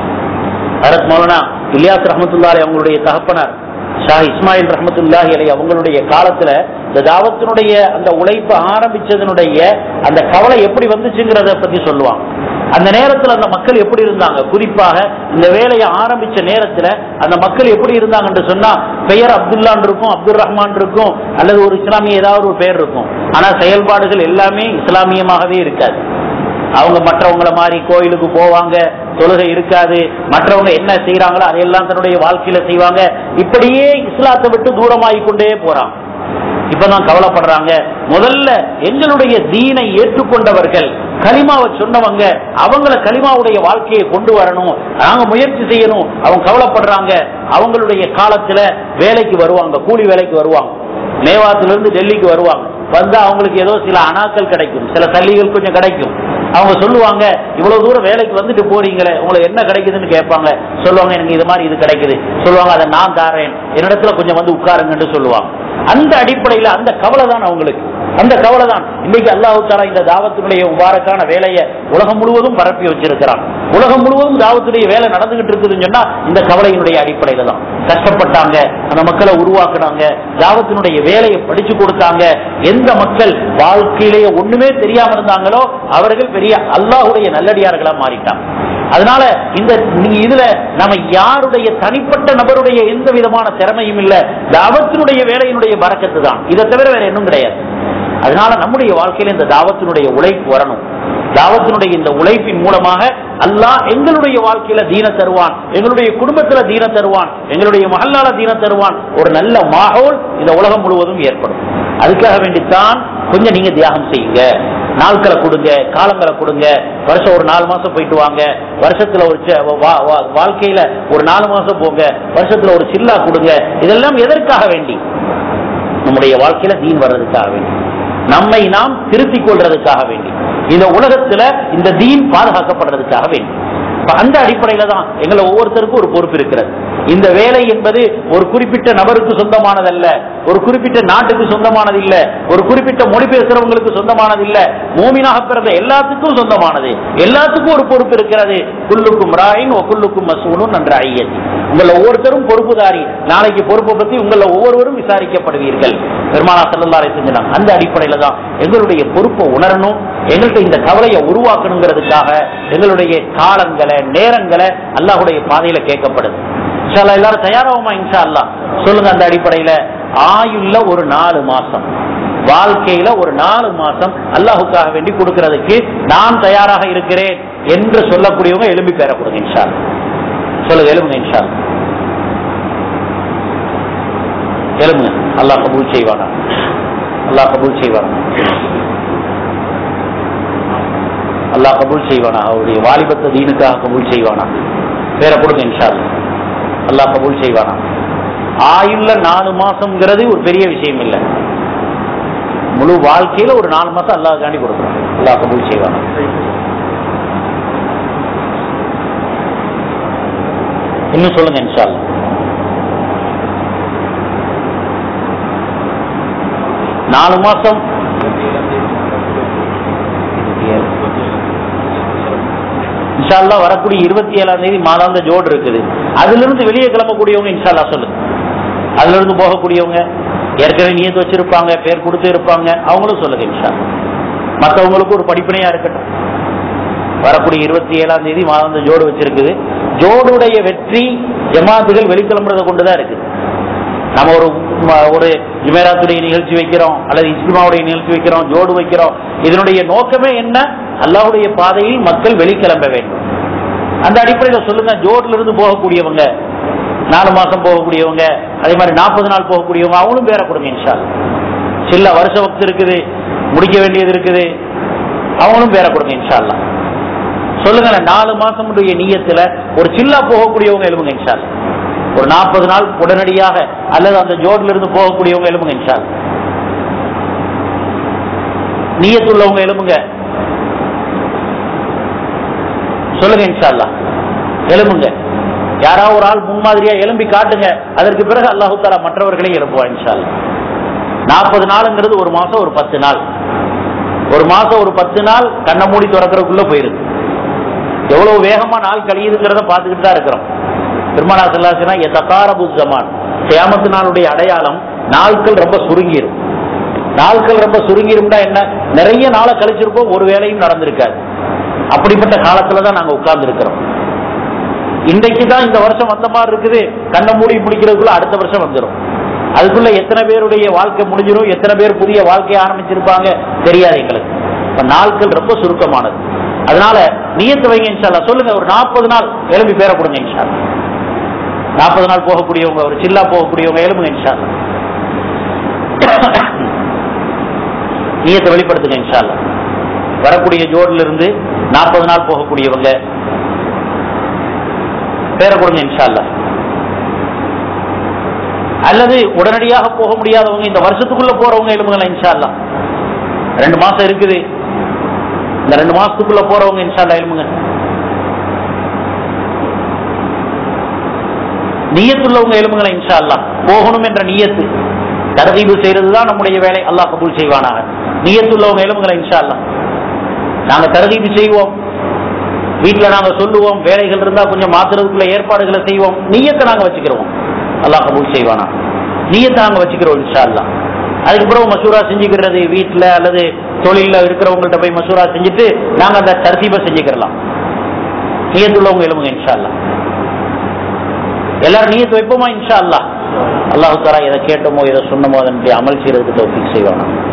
ஹரத் மௌலானா இலியாஸ் ரஹமத்துல்லாரி அவங்களுடைய தகப்பனார் ஷா இஸ்மாயில் ரஹமத்துல்லாஹி அலை அவங்களுடைய காலத்துல இந்த தாவத்தினுடைய அந்த உழைப்பு ஆரம்பிச்சதனுடைய அந்த கவலை எப்படி வந்துச்சுங்கிறத பத்தி சொல்லுவாங்க அந்த நேரத்துல அந்த மக்கள் எப்படி இருந்தாங்க குறிப்பாக இந்த வேலையை ஆரம்பிச்ச நேரத்துல அந்த மக்கள் எப்படி இருந்தாங்கன்னு சொன்னா பெயர் அப்துல்லான் இருக்கும் அப்துல் ரஹ்மான் இருக்கும் அல்லது ஒரு இஸ்லாமிய ஏதாவது ஒரு பெயர் இருக்கும் ஆனா செயல்பாடுகள் எல்லாமே இஸ்லாமியமாகவே இருக்காது அவங்க மற்றவங்கள மாதிரி கோயிலுக்கு போவாங்க தொழுகை இருக்காது மற்றவங்க என்ன செய்யறாங்களோ அதையெல்லாம் தன்னுடைய வாழ்க்கையில செய்வாங்க இப்படியே இஸ்லாத்தை விட்டு தூரமாகி கொண்டே போறாங்க இப்பதான் கவலைப்படுறாங்க முதல்ல எங்களுடைய தீனை ஏற்றுக்கொண்டவர்கள் கலிமாவை சொன்னவங்க அவங்கள கலிமாவுடைய வாழ்க்கையை கொண்டு வரணும் நாங்க முயற்சி செய்யணும் அவங்க கவலைப்படுறாங்க அவங்களுடைய காலத்துல வேலைக்கு வருவாங்க கூலி வேலைக்கு வருவாங்க மேவாத்திலிருந்து டெல்லிக்கு வருவாங்க வந்தா அவங்களுக்கு ஏதோ சில அனாக்கள் கிடைக்கும் சில சல்லிகள் கொஞ்சம் கிடைக்கும் அவங்க சொல்லுவாங்க இவ்வளவு தூரம் வேலைக்கு வந்துட்டு போறீங்களே உங்களுக்கு என்ன கிடைக்குதுன்னு கேட்பாங்க சொல்லுவாங்க எனக்கு இது மாதிரி இது கிடைக்குது சொல்லுவாங்க அதை நான் தாரேன் என்னிடத்துல கொஞ்சம் வந்து உட்காருங்கன்னு சொல்லுவாங்க அந்த அடிப்படையில அந்த கவலை தான் அவங்களுக்கு அந்த கவலை தான் இன்னைக்கு அல்லாஹு தாலா இந்த தாவத்தினுடைய முபாரக்கான வேலையை உலகம் முழுவதும் பரப்பி வச்சிருக்கிறான் உலகம் முழுவதும் தாவத்துடைய வேலை நடந்துகிட்டு இருக்குதுன்னு சொன்னா இந்த கவலையினுடைய அடிப்படையில தான் கஷ்டப்பட்டாங்க அந்த மக்களை உருவாக்குனாங்க தாவத்தினுடைய வேலையை படிச்சு கொடுத்தாங்க எந்த மக்கள் வாழ்க்கையிலேயே ஒண்ணுமே தெரியாம இருந்தாங்களோ அவர்கள் பெரிய அல்லாஹுடைய நல்லடியார்களா மாறிட்டாங்க அதனால இந்த நீங்க இதுல நம்ம யாருடைய தனிப்பட்ட நபருடைய எந்த விதமான திறமையும் இல்ல தாவத்தினுடைய வேலையினுடைய பறக்கத்து தான் இதை தவிர வேற இன்னும் கிடையாது அதனால நம்முடைய வாழ்க்கையில இந்த தாவத்தினுடைய உழைப்பு வரணும் தாவத்தினுடைய இந்த உழைப்பின் மூலமாக அல்லாஹ் எங்களுடைய வாழ்க்கையில தீன தருவான் எங்களுடைய குடும்பத்துல தீன தருவான் எங்களுடைய மகல்லால தீன தருவான் ஒரு நல்ல மாகோல் இந்த உலகம் முழுவதும் ஏற்படும் அதுக்காக வேண்டித்தான் கொஞ்சம் நீங்க தியாகம் செய்யுங்க நாட்களை கொடுங்க காலங்களை கொடுங்க வருஷம் ஒரு நாலு மாசம் போயிட்டு வாங்க வருஷத்துல ஒரு ச- வா- வா- வாழ்க்கையில ஒரு நாலு மாசம் போங்க வருஷத்துல ஒரு சில்லா கொடுங்க இதெல்லாம் எதற்காக வேண்டி நம்முடைய வாழ்க்கையில தீன் வர்றதுக்காக வேண்டி நம்மை நாம் திருத்திக் கொள்றதுக்காக வேண்டி இந்த உலகத்துல இந்த தீன் பாதுகாக்கப்படுறதுக்காக வேண்டி இப்ப அந்த அடிப்படையில தான் எங்களை ஒவ்வொருத்தருக்கும் ஒரு பொறுப்பு இருக்கிறது இந்த வேலை என்பது ஒரு குறிப்பிட்ட நபருக்கு சொந்தமானதல்ல ஒரு குறிப்பிட்ட நாட்டுக்கு சொந்தமானது இல்ல ஒரு குறிப்பிட்ட மொழி பேசுறவங்களுக்கு சொந்தமானது இல்ல மூமினாக பிறந்த எல்லாத்துக்கும் சொந்தமானது எல்லாத்துக்கும் ஒரு பொறுப்பு இருக்கிறது குல்லுக்கும் ராயின் குல்லுக்கும் மசூனும் நன்ற ஐயத்தி உங்கள ஒவ்வொருத்தரும் பொறுப்புதாரி நாளைக்கு பொறுப்பை பத்தி உங்கள ஒவ்வொருவரும் விசாரிக்கப்படுவீர்கள் பெருமானா செல்லல்லாரை செஞ்சினாங்க அந்த அடிப்படையில தான் எங்களுடைய பொறுப்பை உணரணும் எங்கள்கிட்ட இந்த கவலையை உருவாக்கணுங்கிறதுக்காக எங்களுடைய காலங்களை நேரங்களை அல்லாஹ்வுடைய பாதையில கேட்கப்படுது இன்ஷா அல்லாஹ் எல்லாரும் தயாராகுமா இன்ஷா அல்லாஹ் சொல்லுங்க அந்த அடிப்படையில ஆயுள்ள ஒரு நாலு மாசம் வாழ்க்கையில ஒரு நாலு மாசம் அல்லாஹுக்காக வேண்டி கொடுக்கிறதுக்கு நான் தயாராக இருக்கிறேன் என்று சொல்லக்கூடியவங்க எலும்பி பெற கொடுங்க இன்ஷா அல்லாஹ். சொல்லுங்க எலும்புங்க இன்ஷா அல்லாஹ். எலும்புங்க அல்லாஹ் கபூல் செய்வானா அல்லாஹ் கபூல் செய்வானா அல்லாஹ் கபூல் செய்வானா அவருடைய வாலிபத்த தீனுக்காக கபூல் செய்வானா பேரை கொடுங்க இன்ஷா அல்லாஹ். அல்லாஹ் கபூல் செய்வானா ஆயுள்ள நாலு மாசம்ங்கிறது ஒரு பெரிய விஷயம் இல்லை முழு வாழ்க்கையில ஒரு நாலு மாசம் அல்லாஹ் காண்டி கொடுக்குறோம் அல்லாஹ் கபூல் செய்வானா இன்னும் சொல்லுங்க இன்ஷா அல்லாஹ். நாலு மாசம் இன்ஷால்லா வரக்கூடிய இருபத்தி ஏழாம் தேதி மாதாந்த ஜோடு இருக்குது அதுல இருந்து வெளியே கிளம்பக்கூடியவங்க இன்ஷால்லா சொல்லுங்க அதுல இருந்து போகக்கூடியவங்க ஏற்கனவே நியத்து வச்சிருப்பாங்க பேர் கொடுத்து இருப்பாங்க அவங்களும் சொல்லுங்க இன்ஷா மற்றவங்களுக்கும் ஒரு படிப்பினையா இருக்கட்டும் வரக்கூடிய இருபத்தி ஏழாம் தேதி மாதாந்த ஜோடு வச்சிருக்குது ஜோடுடைய வெற்றி ஜமாத்துகள் வெளிக்கிளம்புறதை கொண்டுதான் இருக்குது நம்ம ஒரு ம- ஒரு ஜுமேராத்துடைய நிகழ்ச்சி வைக்கிறோம் அல்லது இஸ்லிமாவுடைய நிகழ்ச்சி வைக்கிறோம் ஜோடு வைக்கிறோம் இதனுடைய நோக்கமே என்ன அல்லாஹ்வுடைய பாதையில் மக்கள் வெளிக்கிளம்ப வேண்டும் அந்த அடிப்படையில் சொல்லுங்க ஜோட்ல இருந்து போகக்கூடியவங்க நாலு மாசம் போகக்கூடியவங்க அதே மாதிரி நாற்பது நாள் போகக்கூடியவங்க அவங்களும் பேர கொடுங்க இன்ஷா அல்லாஹ். சில வருஷ வக்து இருக்குது முடிக்க வேண்டியது இருக்குது அவங்களும் பேர கொடுங்க இன்ஷா அல்லாஹ். சொல்லுங்களேன் நாலு மாசம் நீயத்துல ஒரு சில்லா போகக்கூடியவங்க எழுவுங்க இன்ஷா அல்லாஹ். ஒரு நாற்பது நாள் உடனடியாக அல்லது அந்த ஜோட்ல இருந்து போகக்கூடியவங்க எழுப்புங்க இன்ஷா அல்லாஹ். நியத்துள்ளவங்க எழுப்புங்க சொல்லுங்க இன்ஷா அல்லாஹ் எழுப்புங்க யாராவது ஒரு ஆள் முன்மாதிரியா எழும்பி காட்டுங்க அதற்கு பிறகு அல்லாஹு தாலா மற்றவர்களையும் எழுப்புவா இன்ஷா அல்லாஹ். நாற்பது நாளுங்கிறது ஒரு மாசம் ஒரு பத்து நாள் ஒரு மாசம் ஒரு பத்து நாள் கண்ணை மூடி திறக்கிறதுக்குள்ள போயிருது எவ்வளவு வேகமா நாள் கழியுதுங்கிறத பார்த்துக்கிட்டு தான் இருக்கிறோம் பெருமானா சொல்லாச்சுன்னா எதகாரபு ஜமான் கியாமத்து நாளுடைய அடையாளம் நாட்கள் ரொம்ப சுருங்கிரும் நாட்கள் ரொம்ப சுருங்கிரும்னா என்ன நிறைய நாளை கழிச்சிருப்போம் ஒரு வேலையும் நடந்திருக்காது அப்படிப்பட்ட காலத்துல தான் நாங்க உட்கார்ந்து இருக்கிறோம் இன்றைக்கு தான் இந்த வருஷம் வந்த மாதிரி இருக்குது கண்ணை மூடி முடிக்கிறதுக்குள்ள அடுத்த வருஷம் வந்துடும் அதுக்குள்ள எத்தனை பேருடைய வாழ்க்கை முடிஞ்சிடும் எத்தனை பேர் புதிய வாழ்க்கையை ஆரம்பிச்சிருப்பாங்க தெரியாது எங்களுக்கு இப்ப நாட்கள் ரொம்ப சுருக்கமானது அதனால நியத்து வைங்க இன்ஷால்லா சொல்லுங்க ஒரு நாற்பது நாள் எழுப்பி பேர கொடுங்க இன்ஷால்லா நாற்பது நாள் போகக்கூடியவங்க ஒரு சில்லா போகக்கூடியவங்க எழுப்புங்க இன்ஷால்லா நியத்தை வெளிப்படுத்துங்க இன்ஷால்லா வரக்கூடிய ஜோடில இருந்து நாற்பது நாள் போகக்கூடியவங்க பேர கொடுங்க இன்ஷால்லா அல்லது உடனடியாக போக முடியாதவங்க இந்த வருஷத்துக்குள்ள போறவங்க எழுப்புங்களா இன்ஷால்லா ரெண்டு மாசம் இருக்குது இந்த ரெண்டு மாசத்துக்குள்ள போறவங்க இன்ஷால்லா எழுப்புங்க நியத்துள்ளவங்க எழுப்புங்களா இன்ஷா அல்லாஹ் போகணும் என்ற நியத்து தரதீபு செய்யறதுதான் நம்முடைய வேலை அல்லாஹ் கபூல் செய்வானாக நியத்துள்ளவங்க எழுப்புங்களா இன்ஷா அல்லாஹ் நாங்க தரதீபு செய்வோம் வீட்டுல நாங்க சொல்லுவோம் வேலைகள் இருந்தா கொஞ்சம் மாத்துறதுக்குள்ள ஏற்பாடுகளை செய்வோம் நியத்தை நாங்க வச்சுக்கிறோம் அல்லாஹ் கபூல் செய்வானா நியத்தை நாங்க வச்சுக்கிறோம் இன்ஷா அல்லாஹ் அதுக்கு பிறகு மசூரா செஞ்சுக்கிறது வீட்டுல அல்லது தொழில இருக்கிறவங்கள்ட்ட போய் மசூரா செஞ்சுட்டு நாங்க அந்த தர்த்தீபை செஞ்சுக்கிறலாம் நியத்துள்ளவங்க எழுப்புங்க இன்ஷா அல்லாஹ் எல்லாரும் நீயத்து வைப்போமா இன்ஷா அல்லாஹ் அல்லாஹு தாரா எதை கேட்டோமோ எதை சொன்னமோ அதனுடைய அமல் செய்யறதுக்கு தௌஃபீக் செய்வானா